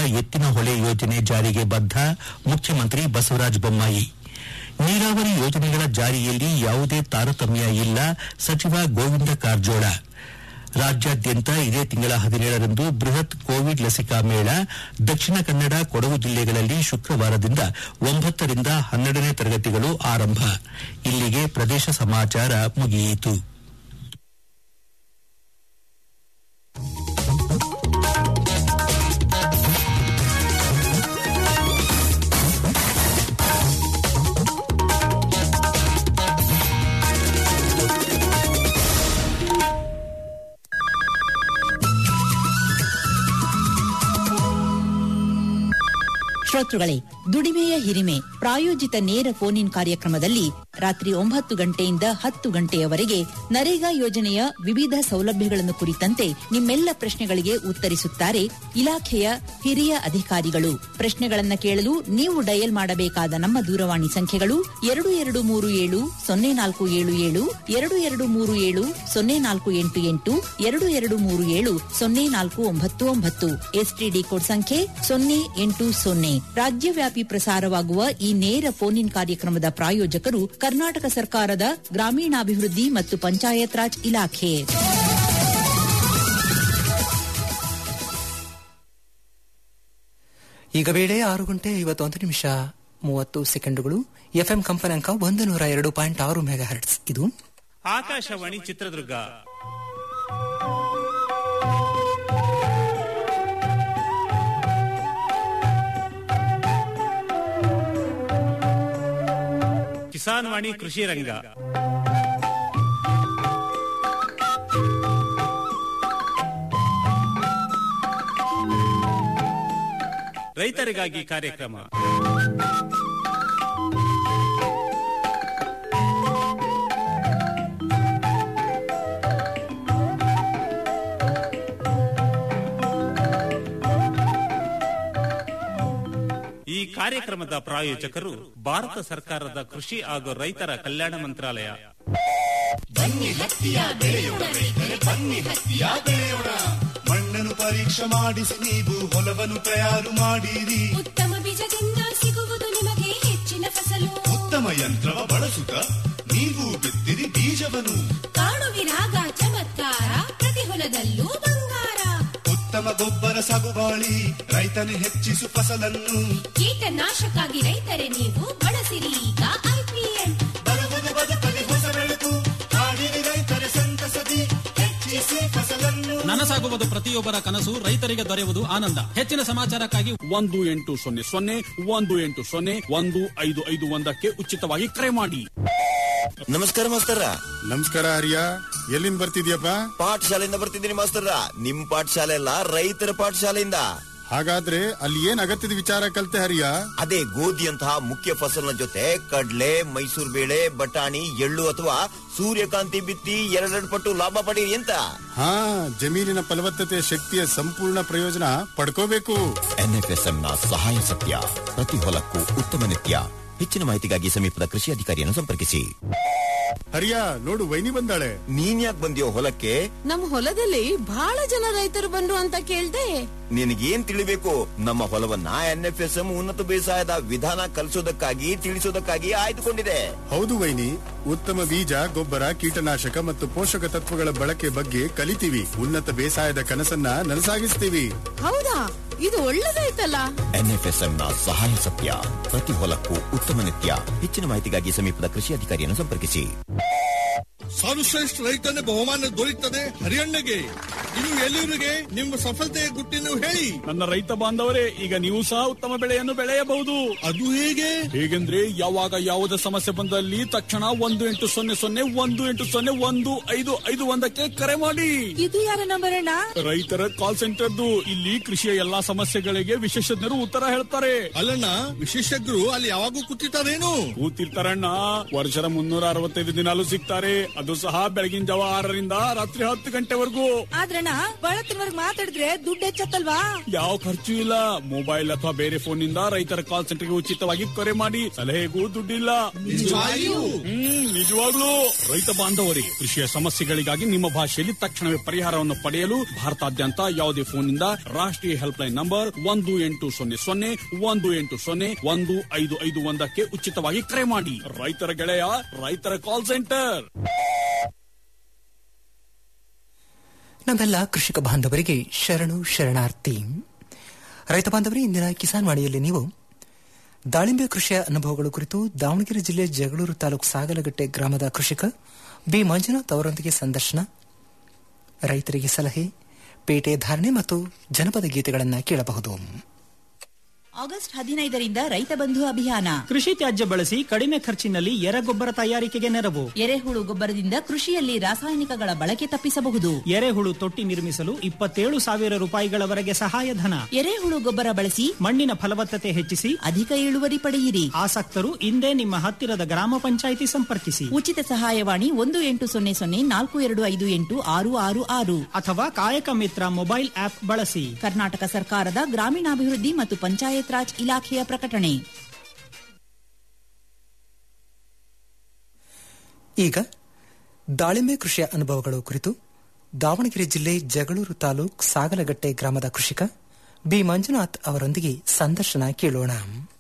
ಎತ್ತಿನ ಹೊಳೆ ಯೋಜನೆ ಜಾರಿಗೆ ಬದ್ಧ ಮುಖ್ಯಮಂತ್ರಿ ಬಸವರಾಜ ಬೊಮ್ಮಾಯಿ ನೀರಾವರಿ ಯೋಜನೆಗಳ ಜಾರಿಯಲ್ಲಿ ಯಾವುದೇ ತಾರತಮ್ಯ ಇಲ್ಲ ಸಚಿವ ಗೋವಿಂದ ಕಾರಜೋಳ ರಾಜ್ಯಾದ್ಯಂತ ಇದೇ ತಿಂಗಳ ಹದಿನೇಳರಂದು ಬೃಹತ್ ಕೋವಿಡ್ ಲಸಿಕಾ ಮೇಳ ದಕ್ಷಿಣ ಕನ್ನಡ ಕೊಡಗು ಜಿಲ್ಲೆಗಳಲ್ಲಿ ಶುಕ್ರವಾರದಿಂದ ಒಂಬತ್ತರಿಂದ ಹನ್ನೆರಡನೇ ತರಗತಿಗಳು ಆರಂಭ ಇಲ್ಲಿಗೆ ಪ್ರದೇಶ ಸಮಾಚಾರ ಮುಗಿಯಿತು ಶ್ರೋತೃಗಳೇ ದುಡಿಮೆಯ ಹಿರಿಮೆ ಪ್ರಾಯೋಜಿತ ನೇರ ಫೋನ್ ಇನ್ ಕಾರ್ಯಕ್ರಮದಲ್ಲಿ ರಾತ್ರಿ ಒಂಬತ್ತು ಗಂಟೆಯಿಂದ ಹತ್ತು ಗಂಟೆಯವರೆಗೆ ನರೇಗಾ ಯೋಜನೆಯ ವಿವಿಧ ಸೌಲಭ್ಯಗಳನ್ನು ಕುರಿತಂತೆ ನಿಮ್ಮೆಲ್ಲ ಪ್ರಶ್ನೆಗಳಿಗೆ ಉತ್ತರಿಸುತ್ತಾರೆ ಇಲಾಖೆಯ ಹಿರಿಯ ಅಧಿಕಾರಿಗಳು ಪ್ರಶ್ನೆಗಳನ್ನ ಕೇಳಲು ನೀವು ಡಯಲ್ ಮಾಡಬೇಕಾದ ನಮ್ಮ ದೂರವಾಣಿ ಸಂಖ್ಯೆಗಳು ಎರಡು ಎರಡು ಮೂರು ಏಳು ಸೊನ್ನೆ ನಾಲ್ಕು ಏಳು ಏಳು ಎರಡು ಎರಡು ಮೂರು ಏಳು ಸೊನ್ನೆ ನಾಲ್ಕು ಎಂಟು ಎಂಟು ಎರಡು ಎರಡು ಮೂರು ಏಳು ಸೊನ್ನೆ ನಾಲ್ಕು ಒಂಬತ್ತು ಒಂಬತ್ತು ಎಸ್ಟಿಡಿ ಕೋಡ್ ಸಂಖ್ಯೆ ಸೊನ್ನೆ ಎಂಟು ಸೊನ್ನೆ ರಾಜ್ಯವ್ಯಾಪಿ ಪ್ರಸಾರವಾಗುವ ಈ ನೇರ ಫೋನ್ ಇನ್ ಕಾರ್ಯಕ್ರಮದ ಪ್ರಾಯೋಜಕರು ಕರ್ನಾಟಕ ಸರ್ಕಾರದ ಗ್ರಾಮೀಣಾಭಿವೃದ್ಧಿ ಮತ್ತು ಪಂಚಾಯತ್ ರಾಜ್ ಇಲಾಖೆ ಈಗ ವೇಳೆ ಆರು ಗಂಟೆ ಐವತ್ತೊಂದು ನಿಮಿಷ ಮೂವತ್ತು ಸೆಕೆಂಡುಗಳು ಎಫ್ಎಂ ಕಂಪನಾಂಕ ಒಂದು ನೂರ ಎರಡು ಪಾಯಿಂಟ್ ಆರು ಮೆಗಾ ಹರ್ಟ್ಸ್ ಇದು ಆಕಾಶವಾಣಿ ಚಿತ್ರದುರ್ಗ ಕಿಸಾನ್ ವಾಣಿ ಕೃಷಿ ರಂಗ ರೈತರಿಗಾಗಿ ಕಾರ್ಯಕ್ರಮ ಈ ಕಾರ್ಯಕ್ರಮದ ಪ್ರಾಯೋಜಕರು ಭಾರತ ಸರ್ಕಾರದ ಕೃಷಿ ಹಾಗೂ ರೈತರ ಕಲ್ಯಾಣ ಮಂತ್ರಾಲಯ ಮಣ್ಣನ್ನು ಪರೀಕ್ಷೆ ಮಾಡಿಸಿ ನೀವು ಹೊಲವನ್ನು ತಯಾರು ಮಾಡಿರಿ ಉತ್ತಮ ಬೀಜದಿಂದ ಸಿಗುವುದು ನಿಮಗೆ ಹೆಚ್ಚಿನ ಫಸಲು ಉತ್ತಮ ಯಂತ್ರವ ಬಳಸುತ್ತ ನೀವು ಬಿತ್ತಿರಿ ಬೀಜವನ್ನು ಕಾಣುವಿರಾಗ ಚಮತ್ಕಾರ ಪ್ರತಿ ಹೊಲದಲ್ಲೂ ಬಂಗಾರ ಉತ್ತಮ ಗೊಬ್ಬರ ಸಗುಬಾಳಿ ರೈತನು ಹೆಚ್ಚಿಸು ಫಸಲನ್ನು ಕೀಟನಾಶಕ್ಕಾಗಿ ರೈತರೇ ನೀವು ಬಳಸಿರಿ ಈಗ ಐಪಿಎಲ್ ಬರುವುದು ಬದುಕಲಿ ಹೊಸ ಬೆಳಕು ಹಾಡಿರಿ ರೈತರ ಸಂತಸದಿ ಹೆಚ್ಚಿಸಿ ಫಸಲನ್ನು ನನಸಾಗುವುದು ಪ್ರತಿಯೊಬ್ಬರ ಕನಸು ರೈತರಿಗೆ ದೊರೆಯುವುದು ಆನಂದ ಹೆಚ್ಚಿನ ಸಮಾಚಾರಕ್ಕಾಗಿ ಒಂದು ಎಂಟು ಸೊನ್ನೆ ಸೊನ್ನೆ ಒಂದು ಎಂಟು ಸೊನ್ನೆ ಒಂದು ಐದು ಐದು ಒಂದಕ್ಕೆ ಉಚಿತವಾಗಿ ಕರೆ ಮಾಡಿ ನಮಸ್ಕಾರ ಮಾಸ್ತರ ನಮಸ್ಕಾರ ಹರಿಯ ಎಲ್ಲಿಂದ ಬರ್ತಿದ್ಯಪ್ಪ ಪಾಠಶಾಲೆಯಿಂದ ಬರ್ತಿದ್ದೀನಿ ಮಾಸ್ತರ ನಿಮ್ ಪಾಠಶಾಲೆ ಅಲ್ಲ ರೈತರ ಪಾಠಶಾಲೆಯಿಂದ ಹಾಗಾದ್ರೆ ಅಲ್ಲಿ ಏನ್ ಅಗತ್ಯದ ವಿಚಾರ ಕಲ್ತೆ ಹರಿಯ ಅದೇ ಗೋಧಿಯಂತಹ ಮುಖ್ಯ ಫಸಲಿನ ಜೊತೆ ಕಡ್ಲೆ ಮೈಸೂರು ಬೇಳೆ ಬಟಾಣಿ ಎಳ್ಳು ಅಥವಾ ಸೂರ್ಯಕಾಂತಿ ಬಿತ್ತಿ ಎರಡೆರಡು ಪಟ್ಟು ಲಾಭ ಪಡೀರಿ ಅಂತ ಹಾ ಜಮೀನಿನ ಫಲವತ್ತತೆ ಶಕ್ತಿಯ ಸಂಪೂರ್ಣ ಪ್ರಯೋಜನ ಪಡ್ಕೋಬೇಕು ಎನ್ಎಫ್ಎಸ್ಎಂ ನ ಸಹಾಯ ಸತ್ಯ ಪ್ರತಿ ಹೊಲಕ್ಕೂ ಉತ್ತಮ ನಿತ್ಯ ಹೆಚ್ಚಿನ ಮಾಹಿತಿಗಾಗಿ ಸಮೀಪದ ಕೃಷಿ ಅಧಿಕಾರಿಯನ್ನು ಸಂಪರ್ಕಿಸಿ ಹರಿಯ ನೋಡು ವೈನಿ ಬಂದಾಳೆ ನೀನ್ ಯಾಕೆ ಬಂದಿಯೋ ಹೊಲಕ್ಕೆ ನಮ್ ಹೊಲದಲ್ಲಿ ಬಹಳ ಜನ ರೈತರು ಬಂದ್ರು ಅಂತ ಕೇಳ್ದೆ ನಿನಗೇನ್ ತಿಳಿಬೇಕು ನಮ್ಮ ಹೊಲವನ್ನ ಎನ್ಎಫ್ಎಸ್ಎಂ ಉನ್ನತ ಬೇಸಾಯದ ವಿಧಾನ ಕಲಿಸೋದಕ್ಕಾಗಿ ತಿಳಿಸೋದಕ್ಕಾಗಿ ಆಯ್ದುಕೊಂಡಿದೆ ಹೌದು ವೈನಿ ಉತ್ತಮ ಬೀಜ ಗೊಬ್ಬರ ಕೀಟನಾಶಕ ಮತ್ತು ಪೋಷಕ ತತ್ವಗಳ ಬಳಕೆ ಬಗ್ಗೆ ಕಲಿತೀವಿ ಉನ್ನತ ಬೇಸಾಯದ ಕನಸನ್ನ ನನಸಾಗಿಸ್ತೀವಿ ಹೌದಾ ಇದು ಒಳ್ಳೇದಾಯ್ತಲ್ಲ ಎನ್ಎಫ್ಎಸ್ಎಂ ನ ಸಹಾಯ ಸತ್ಯ ಪ್ರತಿ ಹೊಲಕ್ಕೂ ಉತ್ತಮ ನಿತ್ಯ ಹೆಚ್ಚಿನ ಮಾಹಿತಿಗಾಗಿ ಸಮೀಪದ ಕೃಷಿ ಅಧಿಕಾರಿಯನ್ನು ಸಂಪರ್ಕಿಸಿ ಸರ್ವಶ್ರೇಷ್ಠ ರೈತನ ಬಹುಮಾನ ದೊರೆಯುತ್ತದೆ ಹರಿಯಣ್ಣಗೆ ಇದು ಎಲ್ಲಿವರಿಗೆ ನಿಮ್ಮ ಸಫಲತೆಯ ಗುಟ್ಟಿನ ಹೇಳಿ ನನ್ನ ರೈತ ಬಾಂಧವರೇ ಈಗ ನೀವು ಸಹ ಉತ್ತಮ ಬೆಳೆಯನ್ನು ಬೆಳೆಯಬಹುದು ಅದು ಹೇಗೆ ಹೇಗೆಂದ್ರೆ ಯಾವಾಗ ಯಾವುದೇ ಸಮಸ್ಯೆ ಬಂದಲ್ಲಿ ತಕ್ಷಣ ಒಂದು ಎಂಟು ಸೊನ್ನೆ ಸೊನ್ನೆ ಒಂದು ಎಂಟು ಸೊನ್ನೆ ಒಂದು ಐದು ಐದು ಒಂದಕ್ಕೆ ಕರೆ ಮಾಡಿ ಇದು ಯಾರ ನಂಬರ್ ಅಣ್ಣ ರೈತರ ಕಾಲ್ ಸೆಂಟರ್ದು ಇಲ್ಲಿ ಕೃಷಿಯ ಎಲ್ಲಾ ಸಮಸ್ಯೆಗಳಿಗೆ ವಿಶೇಷಜ್ಞರು ಉತ್ತರ ಹೇಳ್ತಾರೆ ಅಲ್ಲಣ್ಣ ವಿಶೇಷಜ್ಞರು ಅಲ್ಲಿ ಯಾವಾಗೂ ಕೂತಿರ್ತಾರೇನು ಕೂತಿರ್ತಾರಣ್ಣ ವರ್ಷದ ಮುನ್ನೂರ ಅರವತ್ತೈದು ದಿನಾಲು ಸಿಗ್ತಾರೆ ಅದು ಸಹ ಬೆಳಗಿನ ಜಾವ ಆರರಿಂದ ರಾತ್ರಿ ಹತ್ತು ಗಂಟೆವರೆಗೂ ಆದ್ರಣ್ಣ ಅಣ್ಣ ಬಳತ್ತಿನವರ್ಗ್ ಮಾತಾಡಿದ್ರೆ ದುಡ್ಡು ಹೆಚ್ಚತ್ತಲ್ವಾ ಯಾವ ಖರ್ಚು ಇಲ್ಲ ಮೊಬೈಲ್ ಅಥವಾ ಬೇರೆ ಫೋನ್ ನಿಂದ ರೈತರ ಕಾಲ್ ಸೆಂಟರ್ಗೆ ಉಚಿತವಾಗಿ ಕರೆ ಮಾಡಿ ಸಲಹೆಗೂ ದುಡ್ಡಿಲ್ಲ ನಿಜವಾಗಿಯೂ? ಹ್ಮ್ ನಿಜವಾಗ್ಲೂ ರೈತ ಬಾಂಧವರಿಗೆ ಕೃಷಿಯ ಸಮಸ್ಯೆಗಳಿಗಾಗಿ ನಿಮ್ಮ ಭಾಷೆಯಲ್ಲಿ ತಕ್ಷಣವೇ ಪರಿಹಾರವನ್ನು ಪಡೆಯಲು ಭಾರತಾದ್ಯಂತ ಯಾವುದೇ ಫೋನ್ನಿಂದ ರಾಷ್ಟ್ರೀಯ ಹೆಲ್ಪ್ ಲೈನ್ ನಂಬರ್ ಒಂದು ಎಂಟು ಸೊನ್ನೆ ಸೊನ್ನೆ ಒಂದು ಎಂಟು ಸೊನ್ನೆ ಒಂದು ಐದು ಐದು ಒಂದಕ್ಕೆ ಉಚಿತವಾಗಿ ಕರೆ ಮಾಡಿ ರೈತರ ಗೆಳೆಯ ರೈತರ ಕಾಲ್ ಸೆಂಟರ್ ನಮ್ಮೆಲ್ಲ ಕೃಷಿಕ ಬಾಂಧವರಿಗೆ ಶರಣು ಶರಣಾರ್ಥಿ ರೈತ ಬಾಂಧವರೇ ಇಂದಿನ ಕಿಸಾನ್ ವಾಣಿಯಲ್ಲಿ ನೀವು ದಾಳಿಂಬೆ ಕೃಷಿಯ ಅನುಭವಗಳ ಕುರಿತು ದಾವಣಗೆರೆ ಜಿಲ್ಲೆ ಜಗಳೂರು ತಾಲೂಕು ಸಾಗಲಗಟ್ಟೆ ಗ್ರಾಮದ ಕೃಷಿಕ ಬಿ ಮಂಜುನಾಥ್ ಅವರೊಂದಿಗೆ ಸಂದರ್ಶನ ರೈತರಿಗೆ ಸಲಹೆ ಪೇಟೆ ಧಾರಣೆ ಮತ್ತು ಜನಪದ ಗೀತೆಗಳನ್ನು ಕೇಳಬಹುದು ಆಗಸ್ಟ್ ಹದಿನೈದರಿಂದ ರೈತ ಬಂಧು ಅಭಿಯಾನ ಕೃಷಿ ತ್ಯಾಜ್ಯ ಬಳಸಿ ಕಡಿಮೆ ಖರ್ಚಿನಲ್ಲಿ ಎರೆಗೊಬ್ಬರ ತಯಾರಿಕೆಗೆ ನೆರವು ಎರೆಹುಳು ಗೊಬ್ಬರದಿಂದ ಕೃಷಿಯಲ್ಲಿ ರಾಸಾಯನಿಕಗಳ ಬಳಕೆ ತಪ್ಪಿಸಬಹುದು ಎರೆಹುಳು ತೊಟ್ಟಿ ನಿರ್ಮಿಸಲು ಇಪ್ಪತ್ತೇಳು ಸಾವಿರ ರೂಪಾಯಿಗಳವರೆಗೆ ಸಹಾಯಧನ ಎರೆಹುಳು ಗೊಬ್ಬರ ಬಳಸಿ ಮಣ್ಣಿನ ಫಲವತ್ತತೆ ಹೆಚ್ಚಿಸಿ ಅಧಿಕ ಇಳುವರಿ ಪಡೆಯಿರಿ ಆಸಕ್ತರು ಇಂದೇ ನಿಮ್ಮ ಹತ್ತಿರದ ಗ್ರಾಮ ಪಂಚಾಯಿತಿ ಸಂಪರ್ಕಿಸಿ ಉಚಿತ ಸಹಾಯವಾಣಿ ಒಂದು ಎಂಟು ಸೊನ್ನೆ ಸೊನ್ನೆ ನಾಲ್ಕು ಎರಡು ಐದು ಎಂಟು ಆರು ಆರು ಆರು ಅಥವಾ ಕಾಯಕ ಮಿತ್ರ ಮೊಬೈಲ್ ಆಪ್ ಬಳಸಿ ಕರ್ನಾಟಕ ಸರ್ಕಾರದ ಗ್ರಾಮೀಣಾಭಿವೃದ್ಧಿ ಮತ್ತು ಪಂಚಾಯತ್ ರಾಜ್ ಇಲಾಖೆಯ ಪ್ರಕಟಣೆ ಈಗ ದಾಳಿಂಬೆ ಕೃಷಿಯ ಅನುಭವಗಳು ಕುರಿತು ದಾವಣಗೆರೆ ಜಿಲ್ಲೆ ಜಗಳೂರು ತಾಲೂಕು ಸಾಗಲಗಟ್ಟೆ ಗ್ರಾಮದ ಕೃಷಿಕ ಬಿ ಮಂಜುನಾಥ್ ಅವರೊಂದಿಗೆ ಸಂದರ್ಶನ ಕೇಳೋಣ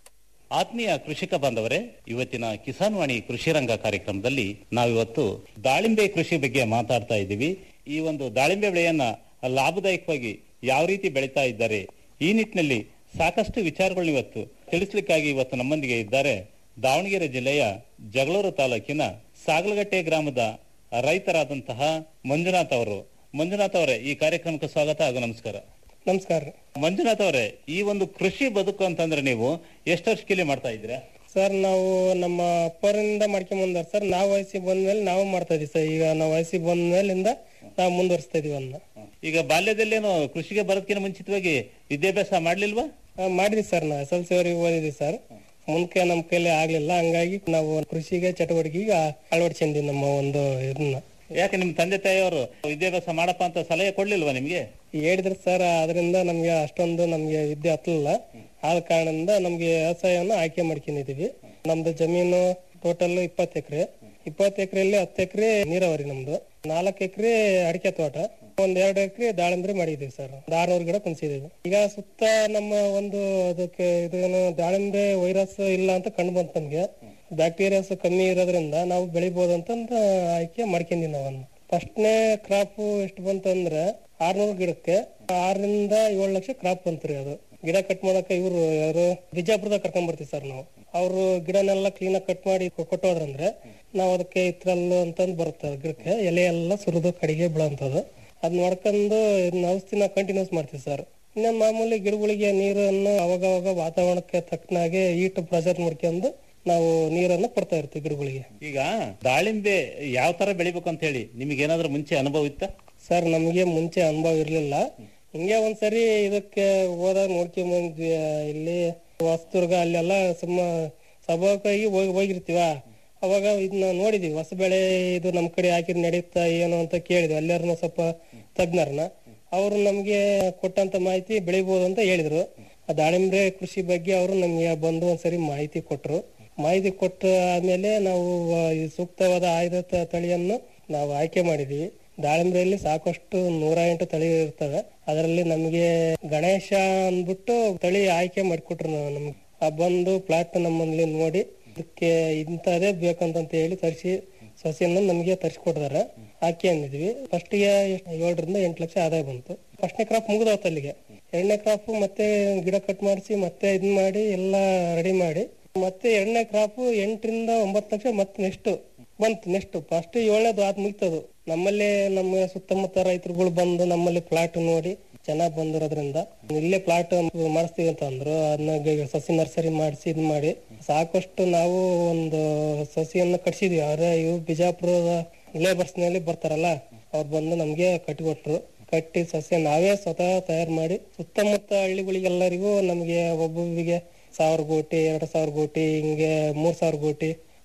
ಆತ್ಮೀಯ ಕೃಷಿಕ ಬಾಂಧವರೇ ಇವತ್ತಿನ ಕಿಸಾನ್ ವಾಣಿ ಕೃಷಿ ರಂಗ ಕಾರ್ಯಕ್ರಮದಲ್ಲಿ ನಾವಿವತ್ತು ದಾಳಿಂಬೆ ಕೃಷಿ ಬಗ್ಗೆ ಮಾತಾಡ್ತಾ ಇದ್ದೀವಿ ಈ ಒಂದು ದಾಳಿಂಬೆ ಬೆಳೆಯನ್ನ ಲಾಭದಾಯಕವಾಗಿ ಯಾವ ರೀತಿ ಬೆಳೀತಾ ಇದ್ದಾರೆ ಈ ನಿಟ್ಟಿನಲ್ಲಿ ಸಾಕಷ್ಟು ವಿಚಾರಗಳನ್ನ ಇವತ್ತು ತಿಳಿಸ್ಲಿಕ್ಕಾಗಿ ಇವತ್ತು ನಮ್ಮೊಂದಿಗೆ ಇದ್ದಾರೆ ದಾವಣಗೆರೆ ಜಿಲ್ಲೆಯ ಜಗಳೂರು ತಾಲೂಕಿನ ಸಾಗಲಗಟ್ಟೆ ಗ್ರಾಮದ ರೈತರಾದಂತಹ ಮಂಜುನಾಥ್ ಅವರು ಮಂಜುನಾಥ್ ಅವರೇ ಈ ಕಾರ್ಯಕ್ರಮಕ್ಕೆ ಸ್ವಾಗತ ಹಾಗೂ ನಮಸ್ಕಾರ ನಮಸ್ಕಾರ ಮಂಜುನಾಥ್ ಅವರೇ ಈ ಒಂದು ಕೃಷಿ ಬದುಕು ಅಂತಂದ್ರೆ ನೀವು ಎಷ್ಟು ವರ್ಷಕ್ಕೆ ಮಾಡ್ತಾ ಇದ್ದೀರಾ ಸರ್ ನಾವು ನಮ್ಮ ಅಪ್ಪರಿಂದ ಮಾಡ್ಕೊಂಡ್ ಬಂದಾರ ಸರ್ ನಾವು ವಯಸ್ಸಿಗೆ ಬಂದ್ಮೇಲೆ ನಾವು ಮಾಡ್ತಾ ಇದೀವಿ ಸರ್ ಈಗ ನಾವು ವಯಸ್ಸಿಗೆ ಬಂದ ಮೇಲಿಂದ ನಾವು ಮುಂದುವರಿಸ್ತಾ ಇದೀವಿ ಅದನ್ನ ಈಗ ಬಾಲ್ಯದಲ್ಲೇನು ಕೃಷಿಗೆ ಬರೋದಕ್ಕಿಂತ ಮುಂಚಿತವಾಗಿ ವಿದ್ಯಾಭ್ಯಾಸ ಮಾಡ್ಲಿಲ್ವಾ ಆ, ಮಾಡಿದ್ವಿ ಸರ್ ನಾವು ಎಸ್ ಎಲ್ ಸಿ ವರೆಗೆ ಓದಿದ್ವಿ ಸರ್ ಮುಂದಕ್ಕೆ ನಮ್ಮ ಕೈಲಿ ಆಗ್ಲಿಲ್ಲ ಹಂಗಾಗಿ ನಾವು ಕೃಷಿಗೆ ಚಟುವಟಿಕೆಗೆ ಅಳವಡಿಸಿದ್ವಿ ನಮ್ಮ ಒಂದು ಇದನ್ನ ಯಾಕೆ ನಿಮ್ ತಂದೆ ತಾಯಿಯವರು ವಿದ್ಯಾಭ್ಯಾಸ ಮಾಡಪ್ಪ ಅಂತ ಸಲಹೆ ಕೊಡ್ಲಿಲ್ವಾ ನಿಮ್ಗೆ ಹೇಳಿದ್ರು ಸರ್ ಅದರಿಂದ ನಮ್ಗೆ ಅಷ್ಟೊಂದು ನಮ್ಗೆ ವಿದ್ಯೆ ಹತ್ತಲಿಲ್ಲ ಆದ ಕಾರಣದಿಂದ ನಮ್ಗೆ ವ್ಯವಸಾಯವನ್ನು ಆಯ್ಕೆ ಮಾಡ್ಕೊಂಡಿದೀವಿ ನಮ್ದು ಜಮೀನು ಟೋಟಲ್ ಇಪ್ಪತ್ತು ಎಕರೆ ಇಪ್ಪತ್ತು ಎಕರೆಯಲ್ಲಿ ಹತ್ತು ಎಕರೆ ನೀರಾವರಿ ನಮ್ದು ನಾಲ್ಕು ಎಕರೆ ಅಡಿಕೆ ತೋಟ ಒಂದ್ ಎರಡು ಎಕರೆ ದಾಳಿಂಬ್ರೆ ಮಾಡಿದೀವಿ ಸರ್ ಒಂದ್ ಆರ್ನೂರು ಗಿಡ ಕುಂಸಿದೀವಿ ಈಗ ಸುತ್ತ ನಮ್ಮ ಒಂದು ಅದಕ್ಕೆ ಇದೇನು ದಾಳಿಂಬೆ ವೈರಸ್ ಇಲ್ಲ ಅಂತ ಕಂಡು ಬಂತು ನಮ್ಗೆ ಬ್ಯಾಕ್ಟೀರಿಯಾಸ್ ಕಮ್ಮಿ ಇರೋದ್ರಿಂದ ನಾವು ಬೆಳಿಬಹುದು ಅಂತ ಆಯ್ಕೆ ಮಾಡ್ಕೊಂಡಿವಿ ನಾವನ್ನ ಫಸ್ಟ್ನೇ ಕ್ರಾಪ್ ಎಷ್ಟು ಬಂತು ಅಂದ್ರೆ ಆರ್ನೂರು ಗಿಡಕ್ಕೆ ಆರರಿಂದ ಏಳು ಲಕ್ಷ ಕ್ರಾಪ್ ಬಂತ್ರಿ ಅದು ಗಿಡ ಕಟ್ ಮಾಡಕ ಇವ್ರು ಯಾರು ಬಿಜಾಪುರದಾಗ ಕರ್ಕೊಂಡ್ ಬರ್ತೀವಿ ಸರ್ ನಾವು ಅವರು ಗಿಡನೆಲ್ಲ ಕ್ಲೀನ್ ಆಗಿ ಕಟ್ ಮಾಡಿ ಕೊ- ಕೊಟ್ಟು ಹೋದ್ರಂದ್ರೆ ನಾವು ಅದಕ್ಕೆ ಇತ್ರಲ್ಲು ಅಂತಂದ್ ಬರುತ್ತೆ ಗಿಡಕ್ಕೆ ಎಲೆ ಎಲ್ಲ ಸುರಿದು ಕಡೆಗೆ ಬೀಳಂತದ್ದು ಅದ್ ನೋಡ್ಕೊಂಡು ಇದ್ನ ಔಷಧಿನ ಕಂಟಿನ್ಯೂಸ್ ಮಾಡ್ತೀವಿ ಸರ್ ಇನ್ನ ಮಾಮೂಲಿ ಗಿಡಗಳಿಗೆ ನೀರನ್ನು ಅವಾಗ ಅವಾಗ ವಾತಾವರಣಕ್ಕೆ ತಕ್ಕನಾಗೆ ಈಟ್ ಪ್ರೆಷರ್ ನೋಡ್ಕೊಂಡು ನಾವು ನೀರನ್ನು ಕೊಡ್ತಾ ಇರ್ತೀವಿ ಗಿಡಗಳಿಗೆ ಈಗ ದಾಳಿಂಬೆ ಯಾವ ತರ ಬೆಳಿಬೇಕು ಅಂತ ಹೇಳಿ ನಿಮ್ಗೆ ಏನಾದ್ರೂ ಮುಂಚೆ ಅನುಭವ ಇತ್ತ ಸರ್ ನಮಗೆ ಮುಂಚೆ ಅನುಭವ ಇರ್ಲಿಲ್ಲ ಹಿಂಗೆ ಒಂದ್ಸರಿ ಇದಕ್ಕೆ ಹೋದಾಗ ನೋಡ್ಕೊಂಡ್ ಬಂದ್ವಿ ಆ, ಇಲ್ಲಿ ಹೊಸದುರ್ಗ ಅಲ್ಲೆಲ್ಲ ಸುಮ್ಮ ಸಭಾವಾಗಿ ಹೋಗಿ ಹೋಗಿರ್ತೀವ ಅವಾಗ ಇದನ್ನ ನೋಡಿದ್ವಿ ಹೊಸ ಬೆಳೆ ಇದು ನಮ್ ಕಡೆ ಹಾಕಿದ್ ನಡೀತಾ ಏನು ಅಂತ ಕೇಳಿದ್ವಿ ಅಲ್ಲಾರನ್ನ ಸ್ವಲ್ಪ ತಜ್ಞರನ್ನ ಅವರು ನಮ್ಗೆ ಕೊಟ್ಟಂತ ಮಾಹಿತಿ ಬೆಳಿಬೋದು ಅಂತ ಹೇಳಿದ್ರು ಆ ದಾಳಿಂಬ್ರೆ ಕೃಷಿ ಬಗ್ಗೆ ಅವರು ನಮ್ಗೆ ಬಂದು ಒಂದ್ಸರಿ ಮಾಹಿತಿ ಕೊಟ್ರು ಮಾಹಿತಿ ಕೊಟ್ಟ ಆದ್ಮೇಲೆ ನಾವು ಆ, ಈ ಸೂಕ್ತವಾದ ಆಯ್ದ ತ- ತಳಿಯನ್ನು ನಾವು ಆಯ್ಕೆ ಮಾಡಿದೀವಿ ದಾಳಿಂಬೆಯಲ್ಲಿ ಸಾಕಷ್ಟು ನೂರ ಎಂಟು ತಳಿ ಇರ್ತವೆ ಅದರಲ್ಲಿ ನಮಗೆ ಗಣೇಶ ಅಂದ್ಬಿಟ್ಟು ತಳಿ ಆಯ್ಕೆ ಮಾಡಿಕೊಟ್ರು ನಾವು ನಮ್ಗೆ ಆ ಬಂದು ಪ್ಲಾಟ್ ನಮ್ಮಲ್ಲಿ ನೋಡಿ ಇದಕ್ಕೆ ಇಂಥದೇ ಬೇಕಂತ ಹೇಳಿ ತರಿಸಿ ಸಸಿಯನ್ನು ನಮಗೆ ತರಿಸ್ಕೊಡ್ತಾರೆ ಹಾಕಿ ಅಂದಿದ್ವಿ ಫಸ್ಟ್ಗೆ ಏಳರಿಂದ ಎಂಟು ಲಕ್ಷ ಆದಾಯ ಬಂತು ಫಸ್ಟ್ನೇ ಕ್ರಾಪ್ ಮುಗಿದೋತು ಅಲ್ಲಿಗೆ ಎರಡನೇ ಕ್ರಾಪ್ ಮತ್ತೆ ಗಿಡ ಕಟ್ ಮಾಡಿಸಿ ಮತ್ತೆ ಇದ್ ಮಾಡಿ ಎಲ್ಲ ರೆಡಿ ಮಾಡಿ ಮತ್ತೆ ಎರಡನೇ ಕ್ರಾಪ್ ಎಂಟರಿಂದ ಒಂಬತ್ತು ಲಕ್ಷ ಮತ್ತೆ ನೆಕ್ಸ್ಟ್ ಬಂತು ನೆಕ್ಸ್ಟ್ ಫಸ್ಟ್ ಏಳನೇದು ಆದ್ ಮುಗಿತದು ನಮ್ಮಲ್ಲಿ ನಮ್ಮ ಸುತ್ತಮುತ್ತ ರೈತರುಗಳು ಬಂದು ನಮ್ಮಲ್ಲಿ ಪ್ಲಾಟ್ ನೋಡಿ ಚೆನ್ನಾಗ್ ಬಂದಿರೋದ್ರಿಂದ ಇಲ್ಲೇ ಪ್ಲಾಟ್ ಮಾಡಿಸ್ತೀವಿ ಅಂತ ಅಂದ್ರು ಅದನ್ನ ಗ- ಸಸಿ ನರ್ಸರಿ ಮಾಡಿಸಿ ಇದ್ ಮಾಡಿ ಸಾಕಷ್ಟು ನಾವು ಒಂದು ಸಸಿಯನ್ನ ಕಟ್ಸಿದ್ವಿ ಆದ್ರೆ ಇವು ಬಿಜಾಪುರದ ಲೇಬರ್ಸ್ ನಲ್ಲಿ ಬರ್ತಾರಲ್ಲ ಅವ್ರು ಬಂದು ನಮ್ಗೆ ಕಟ್ಟಿಕೊಟ್ರು ಕಟ್ಟಿ ಸಸ್ಯ ನಾವೇ ಸ್ವತಃ ತಯಾರು ಮಾಡಿ ಸುತ್ತಮುತ್ತ ಹಳ್ಳಿಗಳಿಗೆಲ್ಲರಿಗೂ ನಮ್ಗೆ ಒಬ್ಬೊಬ್ಬರಿಗೆ ಸಾವಿರ ಗೋಟಿ ಎರಡ್ ಸಾವಿರ ಗೋಟಿ ಹಿಂಗೆ ಮೂರ್ ಸಾವಿರ ಗೋಟಿ